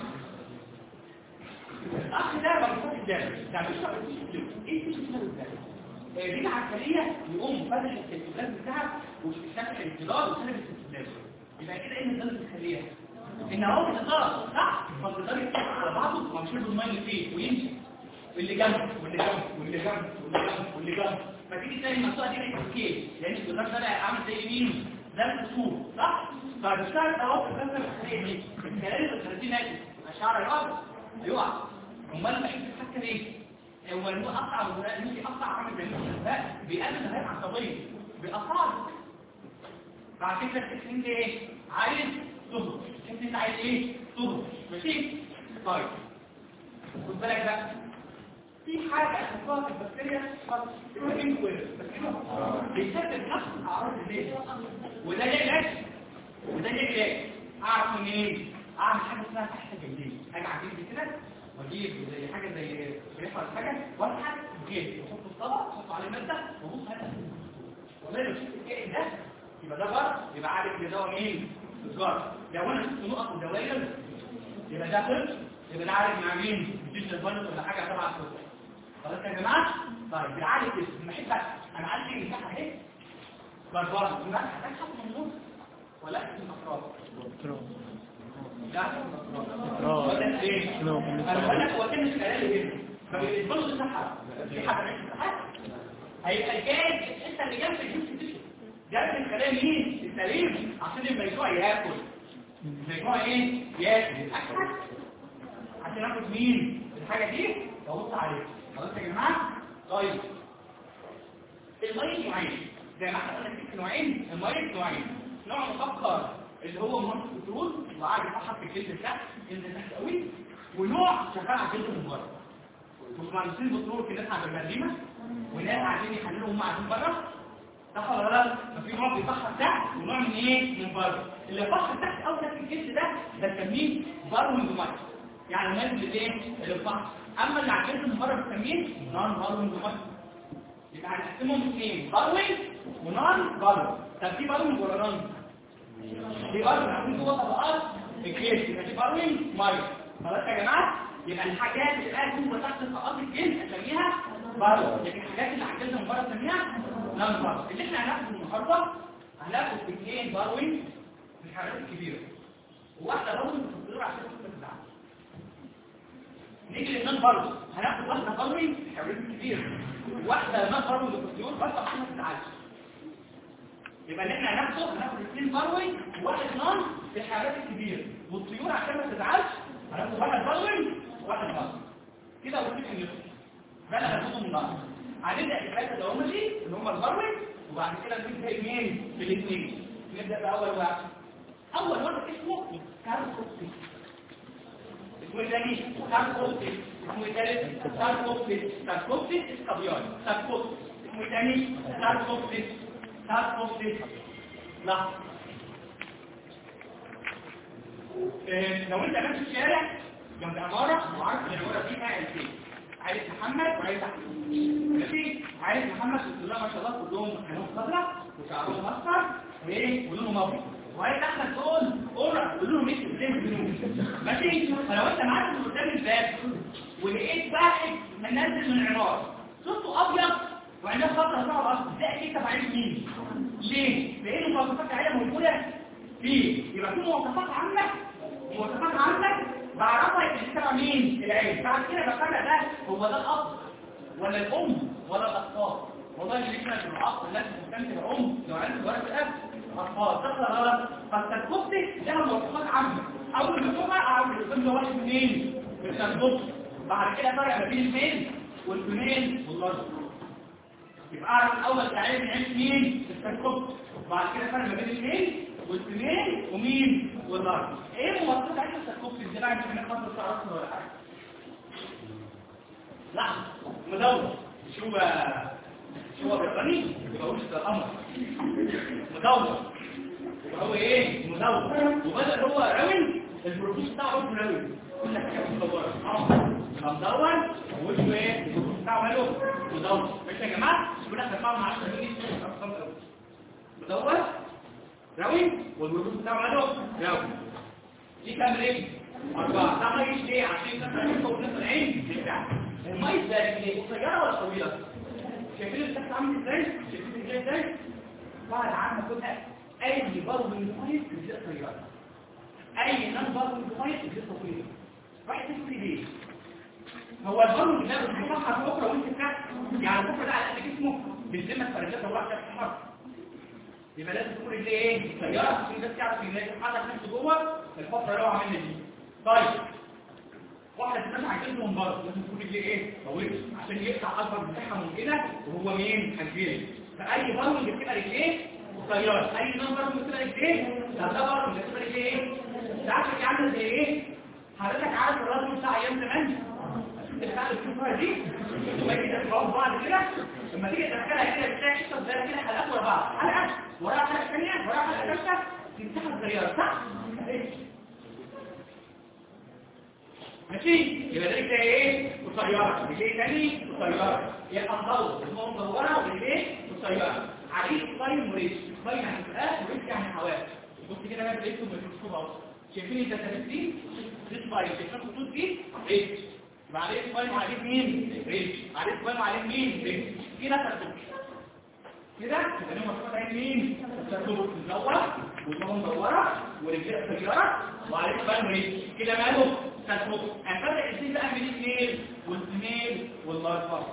A: الاخ ده مربوط الدم ده بيشرب ايه بيشرب الدم دي العسكريه يقوم فتح السلسلات بتاعها وفتح الانتظار وسلم السلسلات يبقى كده ايه النظام الخليه ان هو بيتضرب صح فالجدار يتفق على بعضه ومش له الميه فيه ويمشي واللي جنبه واللي جنبه واللي جنبه واللي جنبه واللي جنبه فتيجي تلاقي المنطقه دي بقت سكيل لان الجدار ده بقى عامل زي مين ده الخصوم صح فبيشتغل اهو في الكسر الخليه دي الكلام ال 30 متر الشعر يقع يقع امال لما يجي يتحكم ايه هو اللي اقطع مش يقطع عامل زي ده بيقلل الهيئه العصبيه بيقطع بعد كده التكسين دي ايه عايز تهرب تحس انت عايز ايه تهرب ماشي طيب خد بالك بقى في حاجه اسمها في البكتيريا اسمها كويس بيسبب نفس اعراض الليل وده ليه علاج وده ليه علاج اعرف منين إيه؟ اعمل حاجه اسمها تحت الجلديه اجي اعمل كده واجيب زي حاجه زي ريحه ولا حاجه واضحك جيب واحط الطبق واحط عليه ماده وابص هذا والله لو شفت الكائن ده يبقى ده جرس يبقى عارف ان ده مين الجرس لو انا شفت نقط ودوائر يبقى ده طفل يبقى ده عارف مع مين مديش الفيروس ولا حاجه تبع الطفل خلاص يا جماعه طيب بيعالج كده لما احب انا عارف ايه المساحه اهي بربره يبقى محتاج حط من النص ولا اسم افراد لا ولا ايه انا بقول لك هو كان الكلام هنا فبالنسبه له صحه في حاجه هيبقى الجاهز الحته اللي جنب الجنس تشرب جنب الكلام مين السليم عشان الميجوع ياكل الميجوع ايه ياكل اكل عشان اخد مين الحاجه دي ببص عليها خلاص يا جماعه طيب الميه نوعين زي ما احنا قلنا في نوعين الميه نوعين نوع مفكر اللي هو منطق البترول وقاعد يفحص في الجلد تحت الجلد تحت قوي ونوع شغال على الجلد من بره مهندسين بترول في ناس عند البرليمه وناس قاعدين يحللوا هم قاعدين بره صح ولا لا؟ ففي نوع بيفحص تحت ونوع من ايه؟ من بره اللي بيفحص تحت اول في الجلد ده ده بنسميه باروينج مايك يعني المايك اللي ايه؟ اللي بيفحص اما اللي على الجلد من بره بنسميه نون باروينج مايك يبقى هنقسمهم اثنين باروينج ونون باروينج طب في باروينج ولا نون؟ في باروينج عاملين جوه طبقات الجلد يبقى في باروينج مايك خلاص يا جماعه؟ يبقى الحاجات اللي قاعد جوه تحت طبقات الجلد اسميها باروينج لكن الحاجات اللي على الجلد من بره اسميها نون باروينج اللي احنا هناخده النهارده هناخد اثنين باروينج من الحاجات الكبيره وواحده باروينج بتصير عشان تطلع نيجي للنون باروينج هناخد واحده باروينج من الحاجات الكبيره واحده نون باروينج بتصير بس عشان ما تتعالج يبقى اللي احنا هناخده هناخد اثنين باروينج وواحد نون في الحاجات الكبيره والطيور عشان ما تزعلش هناخد واحد باروينج وواحد نون كده ونسيب النص ده اللي هناخده من بعض هنبدا الثلاثه اللي هم دي اللي هم البروي وبعد كده نبدا مين بالاثنين نبدا باول واحد اول واحد اسمه كاركوبتي اسمه الثاني كاركوبتي اسمه الثالث كاركوبتي كاركوبتي اسكابيون كاركوبتي اسمه الثاني كاركوبتي كاركوبتي لا إيه لو انت ماشي في الشارع جنب عماره وعارف العماره دي قاعد فين عائلة محمد وعائلة أحمد ماشي عائلة محمد بسم الله ما شاء الله كلهم عينهم خضراء وشعرهم أصفر وإيه ولونهم أبيض وعائلة أحمد دول قرع ولونهم اسود زي البنوك ماشي فلو أنت معاك من قدام الباب ولقيت واحد منزل من العمارة صوته أبيض وعينيه خضراء صعب أصفر ده أكيد تبع عين مين؟ ليه؟ لأن المواصفات العائلة موجودة فيه يبقى في مواصفات عامة مواصفات عامة بعرفها يبقى تبع مين العين بعد كده بقرا ده هو ده الاب ولا الام ولا الاطفال والله اللي يسمع الاب الناس مهتمه بالام لو عرفت ورقه الاب اطفال ده غلط فالتكوفتي لها مواصفات عامه اول ما تشوفها اعرف الاسم ده واحد منين من التكوفتي بعد كده فرق ما بين الميل والفيميل واللارج يبقى اعرف الاول تعريف العين مين التركب وبعد كده فرق ما بين الميل والفيميل ومين واللارج ايه مواصفات عين التركب ازاي بقى مش هنخلص تعرفها ولا حاجه لا مدور شو شو هو بريطاني يبقى وش الامر مدور وهو ايه مدور وبدأ هو راون البروفيس بتاعه اسمه راون كل حاجه مدوره اه مدور وشه ايه البروفيس بتاعه ماله مدور ماشي يا جماعه كل احنا بنسمع مع 10 جنيه مدور راون والبروفيس بتاعه ماله راون دي كام رجل أربعة ده ما يجيش ليه عشان تسمع منه ونص العين بتاعه المية ده ايه قصيرة ولا طويلة؟ شايفين الشكل عامل ازاي؟ شايفين ازاي ازاي؟ بعد عام كلها اي برضه من المية بتبقى قصيرة اي نان برضه من المية بتبقى طويلة واحد تسمي ليه؟ هو البرضه ده بتتفحر بكره وانت تحت يعني بكره ده على قد جسمه بالذمة فرجات الله عشان تتحرك يبقى لازم تكون رجليه ايه؟ قصيرة عشان الناس تعرف ان يتحرك نفسه جوه الحفرة اللي هو عاملها دي طيب واحدة تتنفع جلده من بره لازم تكون رجليه ايه طويل عشان يقطع اكبر مساحه ممكنه وهو مين الجلد فاي برمج بتبقى رجليه قصيره اي نوع برمج بتبقى رجليه ده ده برمج بتبقى رجليه ايه ساعات كده عامل زي ايه حضرتك عارف الراجل بتاع ايام زمان بتاع الكفاره دي لما تيجي تقعد بعض كده لما تيجي تدخلها كده تلاقي حته صغيره كده حلقات ورا بعض حلقه وراها حلقه ثانيه وراها حلقه ثالثه تمسحها صغيره صح ماشي يبقى ده كده ايه قصيره رجليه تاني قصيره يبقى مطول اسمه مدوره ورجليه قصيره عليه طيب وريش طيب يعني فئات وريش يعني حواف بص كده بقى لقيته بالميكروسكوب اهو شايفين الدساتين دي دي طيب شايفين الخطوط دي ريش يبقى عليه طيب وعليه مين ريش عليه طيب وعليه مين ريش كده ترتب كده يبقى لهم مصطلح عين مين ترتب مدوره وجوه مدوره ورجليه قصيره وعليه طيب وريش كده ماله تسمو هنفرق ازاي بقى بين الميل والفيميل واللارفا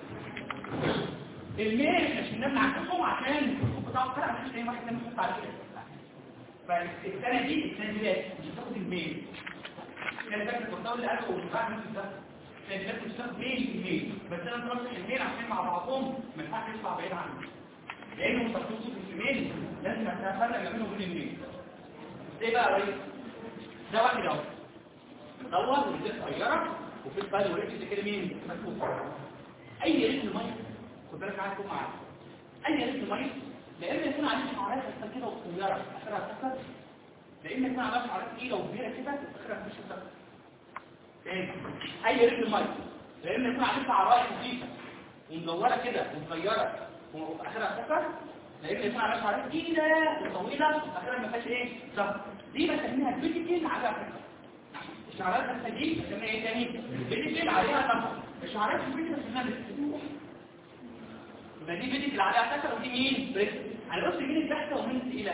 A: الميل عشان نمنع عنكم عشان ممكن تعرف فرق مفيش اي واحد تاني يحط على كده فالسنه دي السنه دي مش هتاخد الميل كان فاكر الدكتور اللي قاله وبعد نفس ده كان فاكر مش هتاخد ميل الميل بس انا برشح الميل عشان مع بعضهم ما ينفعش يطلع بعيد عنه لانه مستخدمش في الميل لازم اتفرق ما بينه وبين الميل ازاي بقى يا ريس ده واحد اهو دور ورجل صغيره وفي البال ورجل كده مين مكتوب اي رجل ميه خد بالك معايا تكون معايا اي رجل ميه لا اما يكون عليه شعرات اصلا كده وصغيره اخرها تكسر لا اما يكون عليها شعرات تقيله وكبيره كده اخرها مش تكسر تاني اي رجل ميه لا اما يكون عليه شعرات خفيفه ومدوره كده وصغيره واخرها تكسر لا اما يكون عليها شعرات تقيله وطويله اخرها ما فيهاش ايه صح دي بسميها بيتيكين على فكره الشعرات الخليج بسميها ايه تاني بيديكل عليها طبعا الشعرات البيديكل بسميها بيديكل يبقى دي بيديكل عليها تكر ودي مين بريس على بص مين البحثة ومين الثقيلة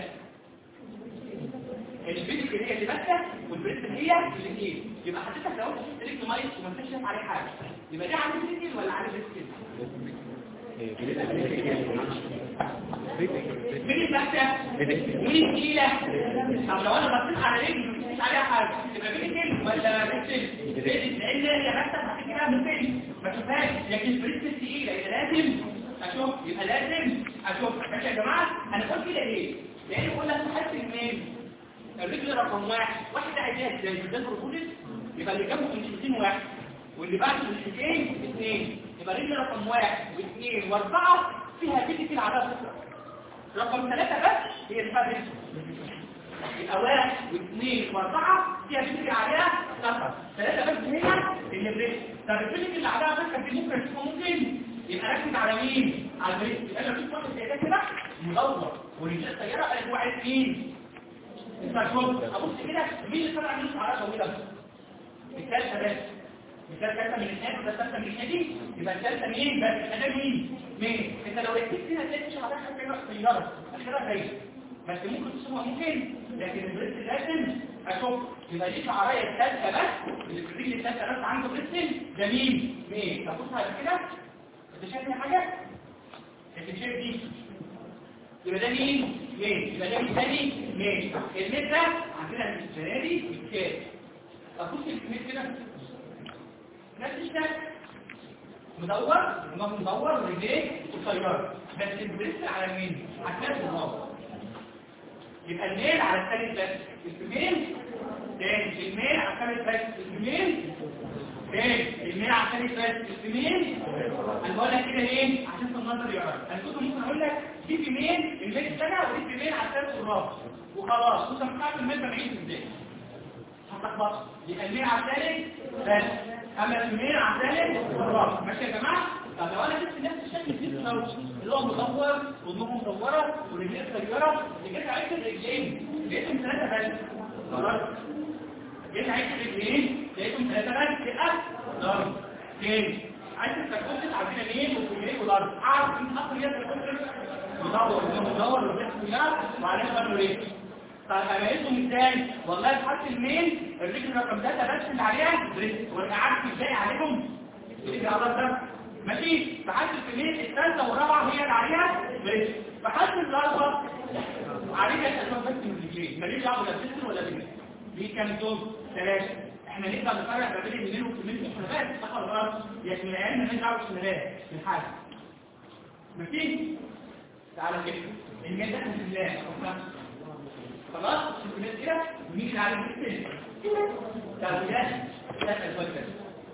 A: البيديكل هي اللي بحثة والبريس هي اللي ايه يبقى حضرتك لو انت شفت رجل مايس وما انتش شايف عليه حاجه يبقى دي عليه بيديكل ولا عليه بريس مين البحثة ومين الثقيلة طب لو انا بصيت على رجل مش عليها حاجه يبقى بيديكل ولا بريس لان هي بس هتيجي من فين ما تشوفهاش لكن البريس الثقيله يبقى لازم اشوف يبقى لازم اشوف ماشي يا جماعه انا قلت كده ليه لان بقول لك تحس منين الرجل رقم واحد واحد عايزاه ازاي ده البروبوليس يبقى اللي جنبه من واحد واللي بعده من اثنين يبقى الرجل رقم واحد واثنين واربعه فيها بيتكل على فكره رقم ثلاثة بس هي اللي فيها يبقى واحد واثنين واربعة فيها بيتكل عليها ثلاثة ثلاثة بس هي اللي بريس طب البيتكل اللي عليها فكرة دي ممكن تكون ممكن يبقى ركز على مين؟ على البريس يبقى لو في واحد زي ده كده مدور ورجال السيارة قالت واحد مين؟ انت شوف ابص كده مين اللي طلع منه على طويلة؟ الثالثة بس مثال ثالثة من الاثنين وده ثالثة من الاثنين يبقى الثالثة مين بس ده مين مين انت لو ركزت هنا تلاقي شعرها كده صغيرة اخرها زي بس ممكن تسمع ممكن لكن البريست لازم اشوف يبقى دي شعرايه الثالثة بس اللي في الرجل الثالثة بس عنده بريست ده مين مين طب بص على كده انت شايف حاجة انت شايف دي يبقى ده مين مين يبقى ده الثاني مين الميت ده عندنا الجناري والكاس طب بص الكمية كده نفس الشكل مدور دماغه مدور ورجليه قصيره بس البريست على مين على الثالث الرابع يبقى الميل على الثالث بس الفيميل تاني الميل على الثالث بس الفيميل تاني الميل على الثالث بس الفيميل انا بقول لك كده ليه عشان في النظر يعرف انا كنت ممكن اقول لك دي فيميل الميل سنه ودي فيميل على الثالث الرابع وخلاص انت مش عارف الميل بعيد ازاي هتلخبط يبقى الميل على الثالث بس اما الميل على الثالث الرابع ماشي يا جماعه طب لو انا جبت نفس الشكل دي اللي هو مدور ودماغه مدوره ورجليه صغيره جيت عايز الرجلين لقيتهم ثلاثه بس خلاص جيت عايز الرجلين لقيتهم ثلاثه بس يبقى ضرب تاني عايز التكوت عايزين مين وكميه وضرب اعرف ان حط لي التكوت مدور مدور ورجليه كلها وعليها بقى رجليه طيب هلاقيهم ازاي والله بحط المين الرجل رقم ثلاثه بس اللي عليها بريست وانا عارف ازاي عليهم اللي على ده ماشي بحث الكمية الثالثة والرابعة هي اللي عليها ماشي بحث الضربة عليها الأسباب بس من الرجلين ماليش دعوة ولا بتسر ولا بنت دي كام زوج ثلاثة احنا نقدر نفرق ما بين الميلين والكمين الحلبات صح ولا غلط يا اسماعيل ماليش دعوة بالحلبات في الحاجة ماشي تعالى كده الميل ده بسم الله خلاص الكمين كده ومين اللي عليه الثاني تعالى ده ده الفكرة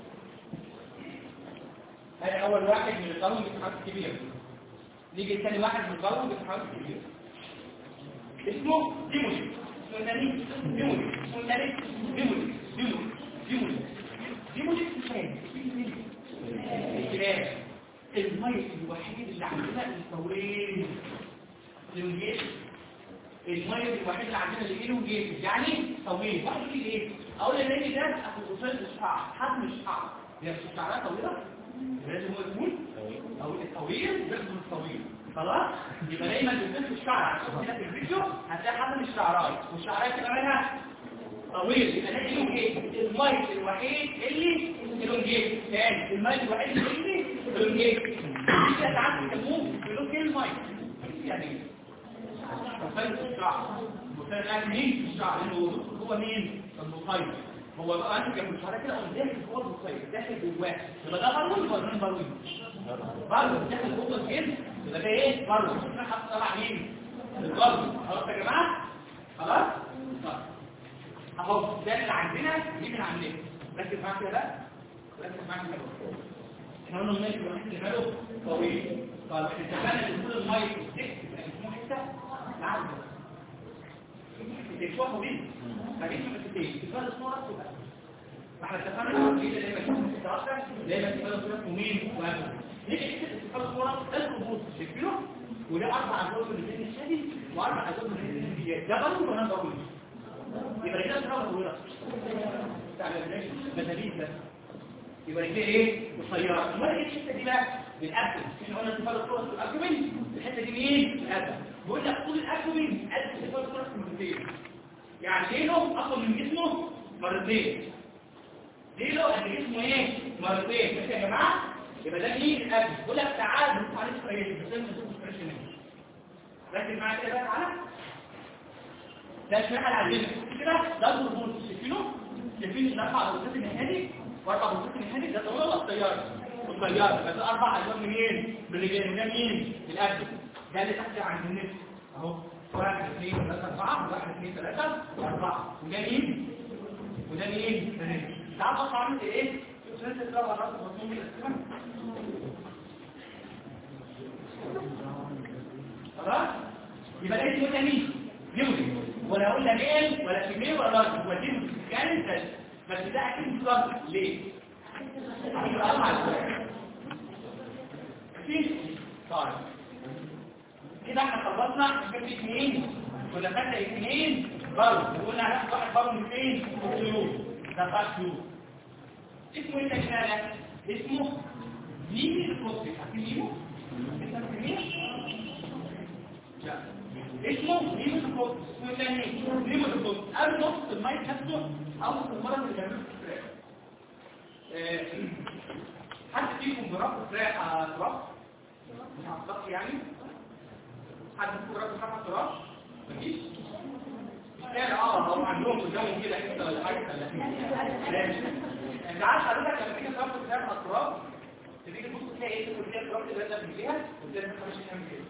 A: هذا أول واحد من القانون بتحرك كبير نيجي ثاني واحد من القانون بتحرك كبير اسمه ديمولي اسمه ثاني ديمولي اسمه ثالث ديمولي ديمولي ديمولي ديمولي ثاني الكلام الميت الوحيد اللي عندنا الفورين الانجيش الميت الوحيد اللي عندنا اللي له جيش يعني طويل واحد يقول لي ايه اقول ان ده اخد وصلت الشعر حجم الشعر هي الشعرات طويله لازم هو يكون او الطويل لازم الطويل خلاص يبقى دايما بنفس الشعر عشان كده في الفيديو هتلاقي حجم الشعرايه والشعرايه كده منها طويل يبقى ده الونجيت المايك الوحيد اللي الونجيت تاني المايك الوحيد اللي الونجيت دي كده ساعات بيسموه بيقولوا كده المايك يعني ايه؟ مثلث الشعر مثلث يعني مين في الشعر لانه هو مين المصيب هو بقى انت جنب الشعر كده قوم داخل جوه المصيب داخل جواه يبقى ده بروي ولا غير بروي بروي داخل جوه الجلد يبقى ده ايه بروي احنا حط طلع مين البروي خلاص يا جماعه خلاص طيب اهو ده اللي عندنا دي من عندنا ركز معايا كده بقى ركز معايا كده احنا قلنا المايك الوحيد اللي ماله طويل طيب احنا اتفقنا ان كل المايك السكس يبقى اسمه حته العدد الشوط طويل ما بين حتتين تفضل الصوره تبقى احنا اتفقنا ان الجيل دايما يكون 16 دايما تفضل الصوره يمين وامام ليه تفضل الصوره الخطوط شايفينه وده اربع ازواج من الاثنين الشادي واربع ازواج من الاثنين الزياد ده برضه وانا بقول يبقى كده صوره طويله بتاع المداريس ده يبقى كده ايه قصيره امال ايه الحته دي بقى بالابل احنا قلنا انتفاض الصوره في الابل الحته دي مين الابل بيقول لك طول الابل قد انتفاض الصوره مرتين يعني ليله اطول من جسمه مرتين ليله قد جسمه ايه مرتين ماشي يا جماعه يبقى ده مين الابل بيقول لك تعال بص عليه شويه بس انت تشوف فريش ركز معايا كده بقى تعالى ده الشريحه اللي عندنا كده ده الهرمون شايفينه شايفين الاربع بوزات النهائي واربع بوزات النهائي ده طويل ولا قصير قصير بس اربع ازواج منين من الرجال ده مين الابل ده اللي تحت عند النفس اهو واحد اثنين ثلاثة أربعة واحد اثنين ثلاثة أربعة وده مين؟ وده مين؟ ثلاثة تعال بص عملت إيه؟ شوف ثلاثة ثلاثة أربعة مصموم كده خلاص؟ يبقى ده اسمه ده مين؟ جيولي ولا أقول لا ميل ولا كميل ولا راجل هو دي كان بس بس ده أكيد مش راجل ليه؟ عشان أربع أكيد؟ طيب كده احنا خلصنا كان في اثنين كنا خدنا اثنين برضه وقلنا هناخد واحد برضه من فين؟ من الطيور ده بتاع الطيور اسمه ايه ده اسمه ميمي الكوستيك عارفين ميمو؟ انت مين؟ لا اسمه ميمو الكوستيك اسمه تاني ميمو الكوستيك قبل نقطة المايك نفسه او المرض اللي بيعمله في الفراخ حد فيكم جرب فراخ فراخ؟ مش عارف يعني؟ حد فيكم جرب فراخ فراخ؟ مفيش؟ كان اه هم عندهم قدامهم كده حته ولا حاجه ولا ماشي انت عارف حضرتك لما تيجي تاخد فراخ اطراف تيجي تبص تلاقي ايه تقول كده تروح تبدا فيها وتلاقي مش هتعمل كده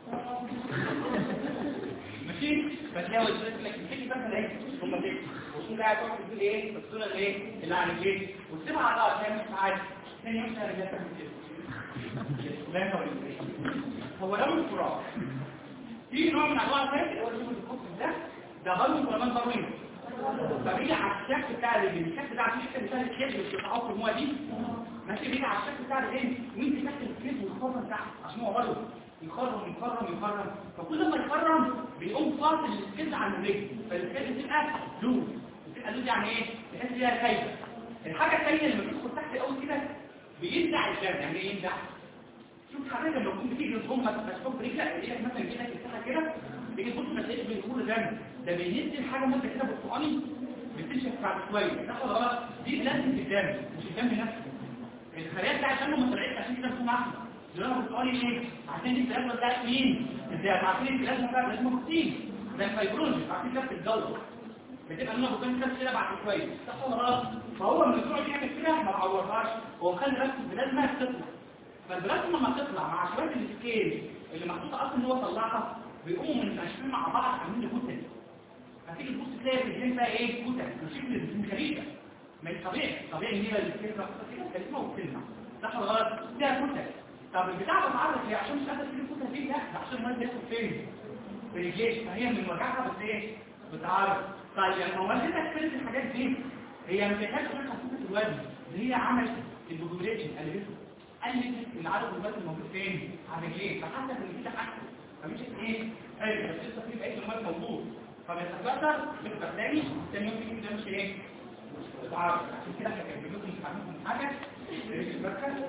A: ماشي فتلاقي وجهك لك تيجي مثلا ايه ثم تيجي وتقوم قاعد تقعد تقول ايه الصوره الايه اللي على الجيش وتسيبها على الارض هي مش عادي ثاني يوم سهل جدا تعمل كده لا هو هو لو الفراغ في نوع من انواع الفايت اللي هو اللي الكوكس ده ده غلط كمان ضروري فبيجي على الشكل بتاع الرجل الشكل بتاع الشكل بتاع الكيد اللي بتتعوق في المويه دي ماشي بيجي على الشكل بتاع الرجل وانت تحت الكيد والخرم تحت عشان هو برضه يخرم يخرم يخرم فكل ما يخرم بيقوم فاصل السكيل عن الرجل فالسكيل بتبقى لوز بتبقى لوز يعني ايه؟ تحس فيها كايفه الحاجه الثانيه اللي بتدخل تحت قوي كده بينزع الدم يعني ايه ينزع؟ شوف حضرتك لما تكون بتيجي تقوم مسحوق رجلك ايدك مثلا كده تفتحها كده تيجي تبص ما تلاقيش بيقول دم ده بينزل حاجه مده كده برتقاني بتنشف بعد شويه صح ولا غلط دي لازم الدم مش الدم نفسه الخلايا بتاعت الدم ما طلعتش عشان كده تكون احمر لونها برتقاني ليه عشان دي البلازما بتاعت مين ازاي عارفين البلازما بتاعت البلازما بروتين ده الفايبروجين عارفين كده الجلطه بتبقى لونها برتقاني كده كده بعد شويه صح ولا غلط فهو من النوع اللي يعمل كده ما تعورهاش هو خلي بس البلازما تطلع فالبلازما لما تطلع مع شويه السكيل اللي محطوط اصلا ان هو طلعها بيقوموا من العشرين مع بعض عاملين كتل هتيجي تبص تلاقي الرجلين بقى ايه كتل وشكل الرجلين خليجه ما طبيعي طبيعي ان هي السكيل بقى كده كلمه وكلمه صح ولا غلط فيها كتل طب البتاع بتعرف هي عشان مش قادره تجيب الكتل دي لا ده عشان المال بياخد فين في رجليك فهي من وجعها بس ايه بتعرف طيب لما والدتك كانت الحاجات دي هي ما بتحتاجش تاخد خفيفه الوزن اللي هي عملت البوبوليشن اللي بيته قلت العدد الوزن الموجود فين على رجليك فحتى في النتيجه احسن فمش ايه حلو بس لسه في بقيه المال موجود فبتتكسر بتبقى تاني تاني يوم تيجي ده مش ايه بتعرف عشان كده احنا كان بنقول لكم حاجه في المركز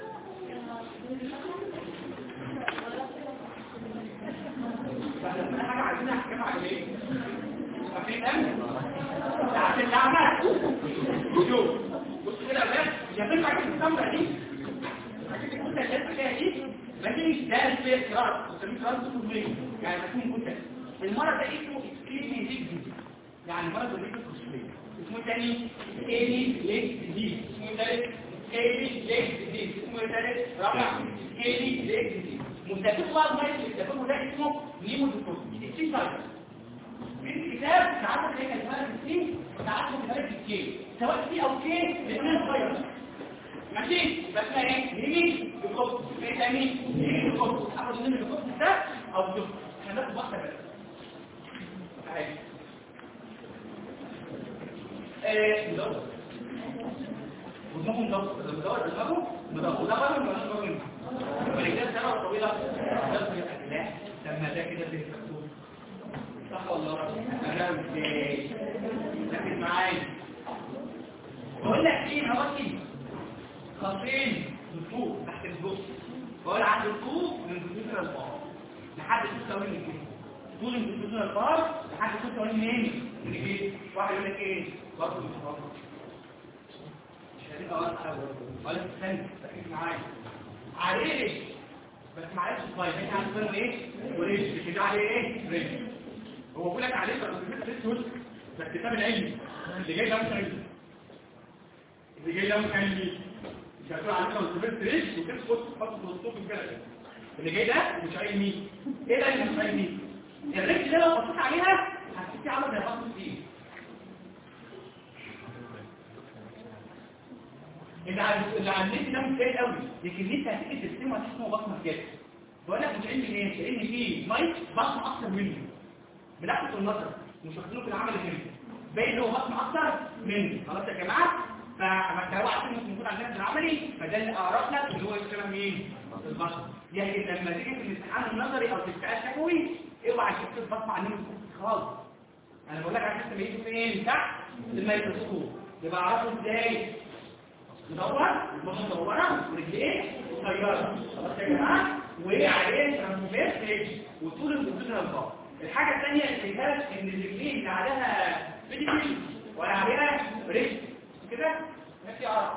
A: فاحنا حاجه عايزين نحكم على ايه فاكرين امن بتاعت اللعنه شوف بص كده يا ولاد يا تنفع كده السمره دي عشان كنت اللي فيها دي ماشي ده الفير كراس بنسميه كراس سوبري يعني مفهوم كنت المرض ده اسمه سكيلي ديجز يعني مرض الريق الخصوصيه اسمه تاني سكيلي ليك ديزيز اسمه تالت سكيلي ليك ديزيز اسمه تالت رابع سكيلي ليك ديزيز مستفيد بقى المرض اللي بتاخده ده اسمه نيموديكوس السي سايت في الكتاب ساعات تلاقي كلمات السي وساعات كلمات الكي سواء سي او كي الاثنين فايروس ماشي بس ما ايه نيجي بخط ايه تاني نيجي بخط اخد منه الخط ده او بخط احنا ناخد واحده بس عادي ايه مدور ودماغه مدور اذا مدور دماغه مدور وده بقى ولا مش مهم فالرجال سنه طويله ده لا لما ده كده زي الكرتون صح والله انا ازاي لكن معايا بقول لك ايه هوكي خطين بالطول تحت الجزء بقول عند الطول من جزء البار لحد 86 كده طول من جزء البار لحد 86 منين من ايه واحد يقول لك ايه برضه مش برضه مش هتبقى واضحه ولا تستنى ركز معايا عليه ريش بس معلش طيب احنا عندنا ايه وريش كده عليه ايه ريش هو بيقول لك عليه بس ده الكتاب العلمي اللي جاي ده مش علمي اللي جاي ده مش علمي مش هتقول عليك لو سبت ريش وتسقط تحط في الصوت كده اللي جاي ده مش علمي ايه ده اللي مش علمي الريش ده لو بصيت عليها هتحسي عامله زي بطن ايه اللي على اللي على النت ده مش جيد قوي لكن انت هتيجي ترسمه هتحس انه بطنك كده بقول لك مش علمي ليه؟ لان في مايك بطن اكتر منه بلحظة النظر مش واخدينه في العمل الهندي باين له بطن اكتر مني خلاص يا جماعه فما انت هو عشان مش موجود عندنا في العملي فده اللي اقرب لك اللي هو يشتغل مين البطن يعني لما تيجي في الامتحان النظري او في الامتحان الشفوي اوعى تشوف البطن عنهم خالص انا بقول لك عشان تميزه فين تحت الميكروسكوب يبقى اعرفه ازاي مدور البطن مدوره ورجليه قصيره خلاص يا جماعه وعليه ترانسفير وطول الجزء البطن الحاجة الثانية اللي كانت ان الرجلين اللي عليها فيديكي ولا عليها رجل كده نفسي اعرف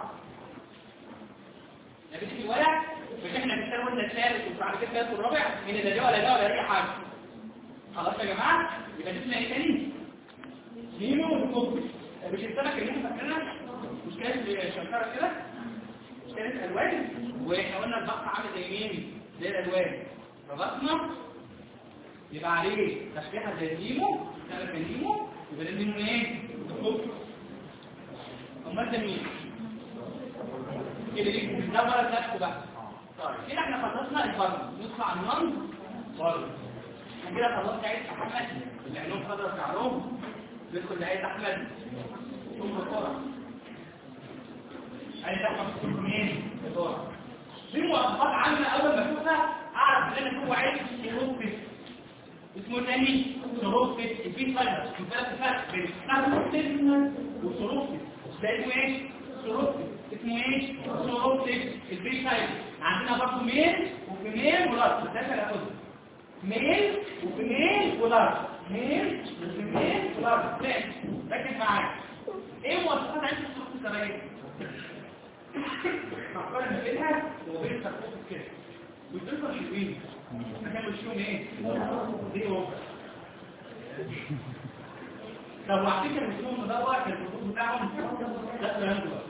A: لا فيديكي ولا مش احنا بنشتغل قلنا الثالث وبعد كده الثالث والرابع من لا ده ولا ده ولا اي حاجة خلاص يا جماعة يبقى اسمنا ايه تاني؟ نيمو وكوب مش السمك اللي احنا فاكرينها مش كانت شنكرة كده مش كانت الوان واحنا قلنا البحر عامل زي مين زي الالوان ربطنا يبقى عليه تشريحه زي النيمو ثلاث النيمو يبقى ده النيمو ايه خطوط امال ده مين كده ليه ده بقى نفسه بقى طيب كده احنا خلصنا الفرد ندخل على النون فرد كده خلصنا عيد احمد اللي عينهم خضرا شعرهم ندخل لعيد احمد ثم بسرعه عايز احمد ثم مين بسرعه في مواصفات عامه اول ما اشوفها اعرف ان انا هو عايز شروط اسمه تاني شروط في فرق في فرق فرق بين شروط وشروط ده اسمه ايه شروط اسمه ايه شروط البي سايد عندنا برضه ميل وفيميل ولارج ده اللي هاخده ميل وفيميل ولارج ميل وفيميل ولارج ماشي ركز معايا ايه مواصفات عند الشروط السبعيه فكرنا ما بينها وبين ترقص كده والدكتور حلوين احنا بنشوفهم ايه دي اوفر لو على فكره بنشوفهم مدور كان الخطوط بتاعهم ده الكلام ده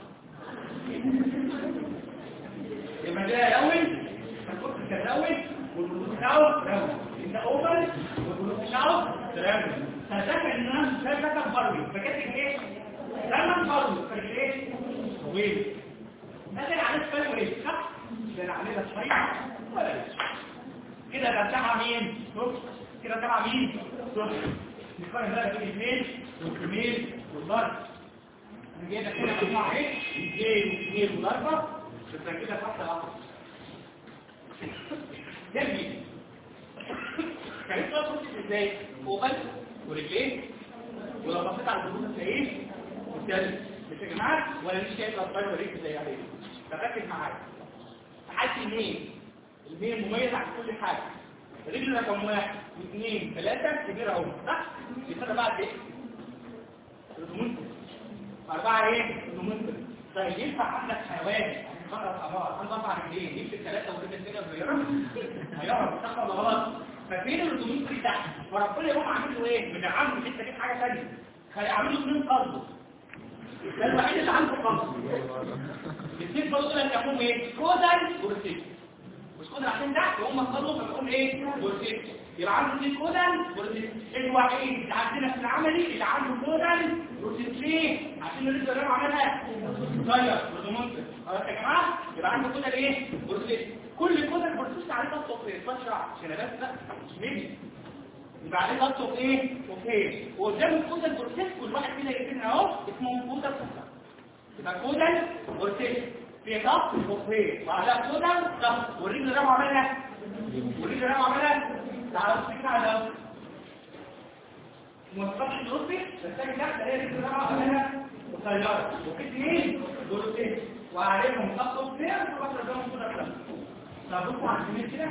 A: يبقى ده الاول الخطوط كان الاول والخطوط بتاعه راوي ده اوفر والخطوط بتاعه راوي فذاكر ان انا مش فاكر بروي فكاتب ايه لما بروي فكاتب ايه طويل ده عليه شويه ايه صح ده عليه شويه ولا كده ده تبع مين شوف كده تبع مين شوف نقارن بقى بين الميل والفيميل والضرب انا جايب لك هنا مجموعه ايه الجي والفيميل والضربه بس كده واحده واحده جميل كانت بقى بص ازاي فوق ورجلين ولو بصيت على الجلوس هتلاقيه والتالت مش يا جماعه ولا مش شايف الاطفال وريك زي عليه فركز معايا لحد المين المين مميز عن كل حاجه رجل رقم واحد اثنين ثلاثة كبيرة اهو صح؟ يبقى بعد ايه؟ رجمونت أربعة ايه؟ رجمونت طيب ينفع عندك حيوان بقرة أبار عنده أربع رجلين يمسك ثلاثة وكده كده صغيرة هيقعد صح ولا غلط؟ ففين الرجمونت دي تحت؟ وربنا يقوم عامل له ايه؟ بنعمل مش انت جيب حاجة ثانية هيعملوا اثنين قلبه ده الوحيد اللي عنده قلب الاثنين برضه دول هيسموهم ايه؟ كودال وروتيشن مش كودال عشان تحت وهم اتصلوا فبيقوم ايه؟ روتيشن يبقى عنده اثنين كودال وروتيشن الوحيد اللي عندنا في العملي اللي عنده كودال روتيشن ليه؟ عشان اللي لسه عملها طيب روتومونت خلاص يا جماعه يبقى عنده كودال ايه؟ روتيشن كل كودال روتيشن عليه ضغط اوكي بشرع شنبات لا مش ميجي يبقى عليه ضغط اوكي اوكي وقدام الكودال بروتيشن كل واحد كده يكتب اهو اسمه كودال فقط يبقى كودال روتيشن في ضغط اوكي وعلى كودال ضغط والرجل ده عملها والرجل ده عملها تعالوا نشوف على مواصفات الروتي بس تحت هي الرجل ده عملها قصيره واثنين روتيشن وعليهم ضغط اوكي وفتره ده كودال طب بصوا على الجميل كده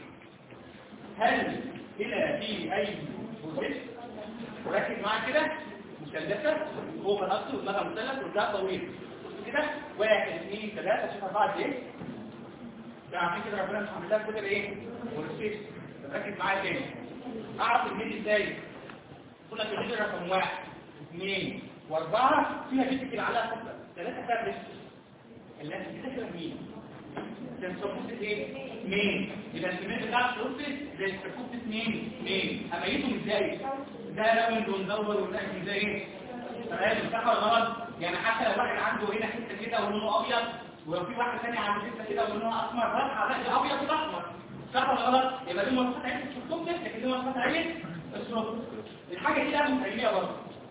A: هل هنا في اي بروسيس وركز معايا كده مثلثه هو نفسه دماغها مثلث وده طويل كده واحد اثنين ثلاثه شوف اربعه ايه ده عشان كده ربنا مش عامل لها كده ايه بروسيس ركز معايا تاني اعرف الميل ازاي قلنا في الميل رقم واحد اثنين واربعه فيها بنت كده عليها خطه ثلاثه فيها بنت اللي هتفتكر مين تنصبوت ايه؟ مين يبقى الكمية بتاع الشروط زي التفوت اثنين مين اميزهم ازاي؟ ده لون وندور ونأكل زي ايه؟ تمام صح ولا غلط؟ يعني حتى لو واحد عنده هنا حته كده ولونه ابيض ولو في واحد ثاني عنده حته كده ولونه اسمر راح على ابيض واحمر صح ولا غلط؟ يبقى دي مواصفات عين الشروط لكن دي مواصفات عين الشروط الحاجه دي لازم تعمليها برضه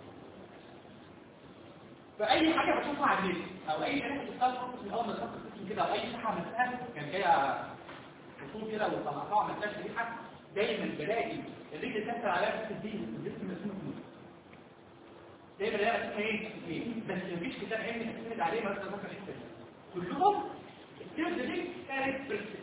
A: فاي حاجه بشوفها على النت او اي حاجه بتشتغل من اول ما دخلت كده او اي صحه مسألة كان جايه خطوط كده وطلعتها ما كانش ريحه دايما بلاقي الرجل تكسر عليها بس الدين الجسم مسموح دايما بلاقي اسمها ايه ايه بس مفيش كتاب علمي تعتمد عليه ما تقدرش تحسب كلهم السيرز دي كانت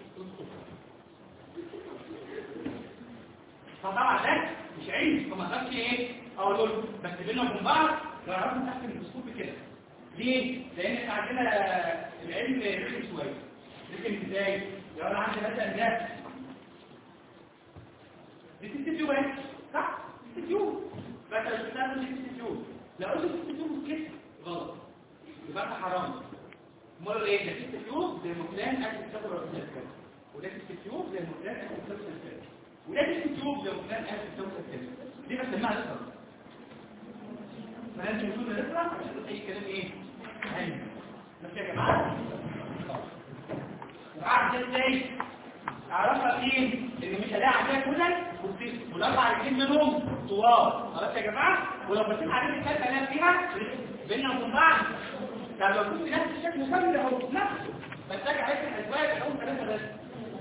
A: فطبعا ده مش علم فما اقدرش ايه اقول له بس بينهم وبين بعض جربوا تحت الميكروسكوب كده ليه؟ لان احنا عندنا العلم رخم شويه رخم ازاي؟ لو انا عندي مثلا ده دي ست تيوب صح؟ ست تيوب مثلا بتستخدم ست تيوب لو قلت ست تيوب كده غلط يبقى انت حرام امال ايه ده ست تيوب زي الموكلان اكتب كتاب الرسالة وده في التيوب زي الموكلان اكتب كتاب الرسالة وده في التيوب زي الموكلان اكتب كتاب الرسالة دي بسميها لسه فلازم يكون لسه عشان اي كلام ايه عام ماشي يا جماعه وقعد ازاي اعرفها فين اللي مش هلاقي عليها كلك والاربع رجلين منهم طوال خلاص يا جماعه ولو بصيت على الثالثه الاقي فيها بيننا وبين بعض طب لو كنت نفس الشكل كامل او نفسه محتاج عايز الاسباب او ثلاثه بس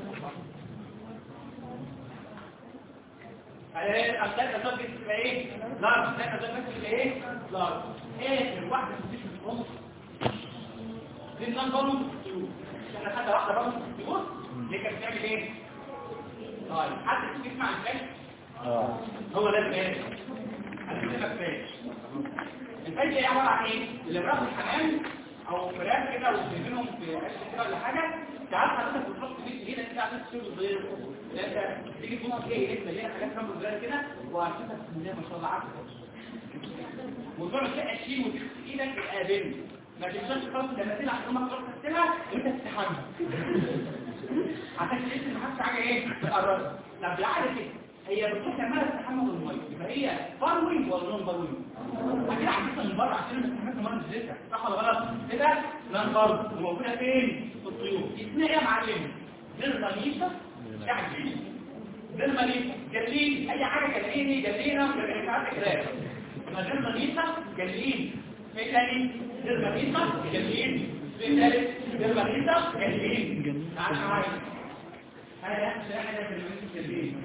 A: على الثالثه ده بتبقى ايه لارج الثالثه ده بتبقى ايه لارج ايه الواحده في النص دي النمبر احنا خدنا واحده بقى تبص ليه كانت بتعمل ايه طيب حد يسمع الفاش اه هو ده الفاش انا كده الفاش الفاش ايه عباره عن ايه اللي براس الحمام او فراخ كده وسايبينهم في عيش كده ولا حاجه تعال حضرتك بتحط في ايدك كده عشان تشيل البيض انت تيجي تبص ايه ايه مليانه حاجات جنب البيض كده وهتشوفها بسم الله ما شاء الله عارفه موضوع الشقه تشيل وتغسل ايدك تقابلني ما تنساش خالص لما تلعب لما تروح تغسلها وانت تستحمى عشان تحس ان محدش حاجه ايه تقرب طب بالعكس كده هي بتروح تعملها تستحمى بالميه يبقى هي باروينج ولا نون باروينج اكيد عكسها من بره عشان الاستحمام كمان نزلتها صح ولا غلط كده نون باروينج وموجوده فين في الطيور اسمها ايه يا معلم بالرميشه يعني بالمليكه جلين اي حاجه جليني جلينا مش عارف كده ما بالمليكه جلين في تاني بالمليكه جلين في ثالث بالمليكه جلين تعال معايا هذا احد في المليكه جلين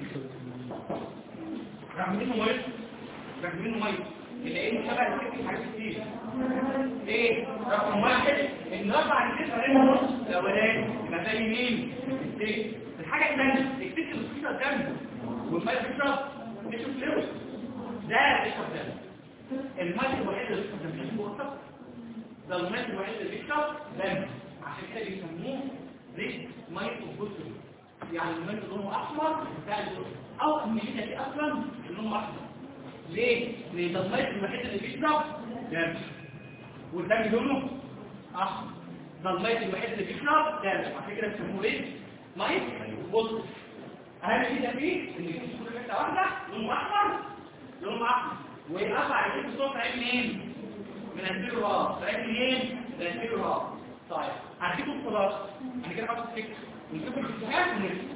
A: رغم انه ميه رغم انه ميه الا انه شبه الفكر حاجات كتير ايه رقم واحد ان اربع الجسم علينا نص الاولاني يبقى زي مين الستيك الحاجه الثانيه الستيك البسيطه الدم والميه بتشرب بتشرب فلوس ده بيشرب دم الميه الوحيده اللي بتشرب دم مش هو ده الميه الوحيده اللي بتشرب دم عشان كده بيسموه ريد ميه الجسم يعني الميه لونه احمر بتاع الجسم او الميه دي اصلا لونه احمر ليه؟ لان ده الميه الوحيده اللي بتشرب دم والدم لونه احمر ده الميه الوحيده اللي بيشرب دم عشان كده بيسموه ايه ميه بص اهم شيء ده فيه ان كل حته واحده لونه احمر لونه احمر ويقطع يجيب الصوت عين منين من انتيرو راس عين منين من انتيرو راس طيب هنجيب الخلاص انا كده حاطط فكره ونشوف الاتجاهات ونرسم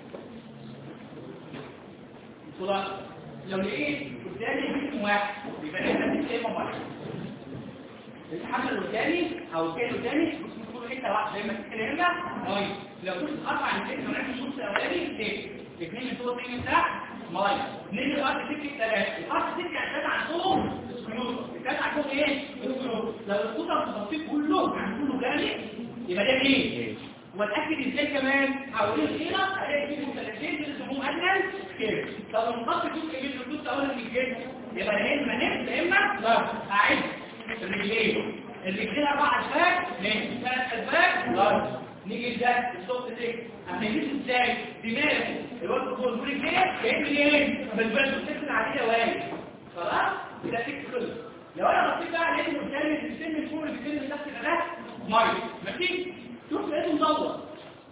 A: الخلاص لو لقيت قدامي جسم واحد يبقى هنا دي كلمه واحده الحمل الثاني او الكيلو الثاني مش كل حته واحده زي ما كده هنا ميه لو كنت اربع نتيجه من النص الاولاني ايه اثنين من فوق اثنين من تحت ميه نيجي الارض تكتب ثلاثه الارض تكتب عشان عندهم سكيوت الثلاثه عندهم ايه سكيوت لو القطر التفصيل كله يعني كله جامد يبقى ده ايه واتاكد ازاي كمان حوالين هنا هلاقي فيه مثلثين اللي اسمهم ادنى كده طب المنطقه جزء من الفلوس اولا من الجسم يبقى يا اما نفس يا اما لا اعد الرجلين الرجلين اربع اسباب ماشي ثلاث اسباب لا نيجي ده الصوت ده هنجيب ازاي دماغ الوقت فوق الرجلين جاي منين بالبلد السكن العاديه واقف خلاص كده تكتب لو انا بصيت بقى لقيت قدامي السن الفوق اللي بيتم تحت ده ميه ماشي شوف لقيته مدور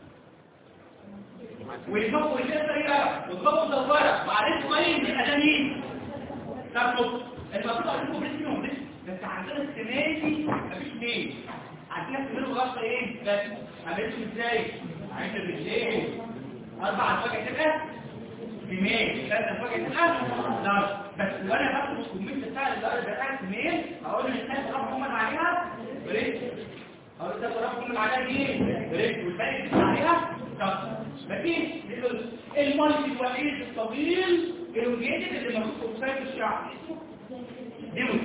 A: والفوق والجسر ايه بقى والفوق مدوره معلش ميه يبقى ده مين تاخد المفروض عليكم باسمهم بس بس عندنا السنه دي مفيش مين عندنا في منه غلطه ايه بس عملتهم ازاي عايز الرجلين اربع افواج كده بميل ثلاث افواج كده لا بس وانا باخد الكومنت بتاع الدرجه بتاعت ميل اقول ان الناس رقم عليها بريك أو ده رقم العدد ايه؟ بريك والباقي بتاع عليها طب مفيش المالتي الوحيد الطويل الوجيدد اللي موجود في وسائل الشعب نيمو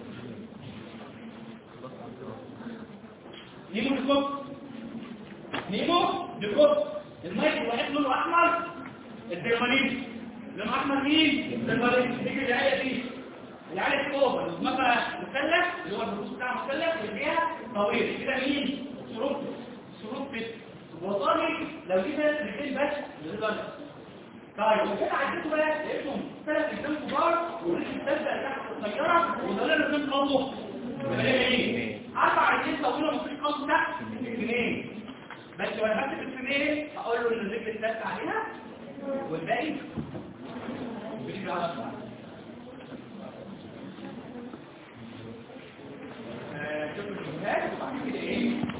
A: نيمو الكوب نيمو الكوب المايك الوحيد لونه احمر الدرمالين لونه احمر مين؟ الدرمالين نيجي العيله دي العيله الكوبا اسمها مثلث اللي هو الرؤوس بتاعها مثلث والجهه طويل كده مين؟ شروط شروط بس وطالي لو جينا الاثنين بس للغلط طيب وكده عديتوا بقى لقيتهم ثلاث اجسام كبار ولسه تبدا تحت الطياره ودول الاثنين قاموا ايه اربع اجسام طويله مفيش قام تحت اثنين بس وانا بكتب الفيميل هقول له ان الرجل اتلف عليها والباقي بيجي على الصح شوف الشبهات وبعد كده ايه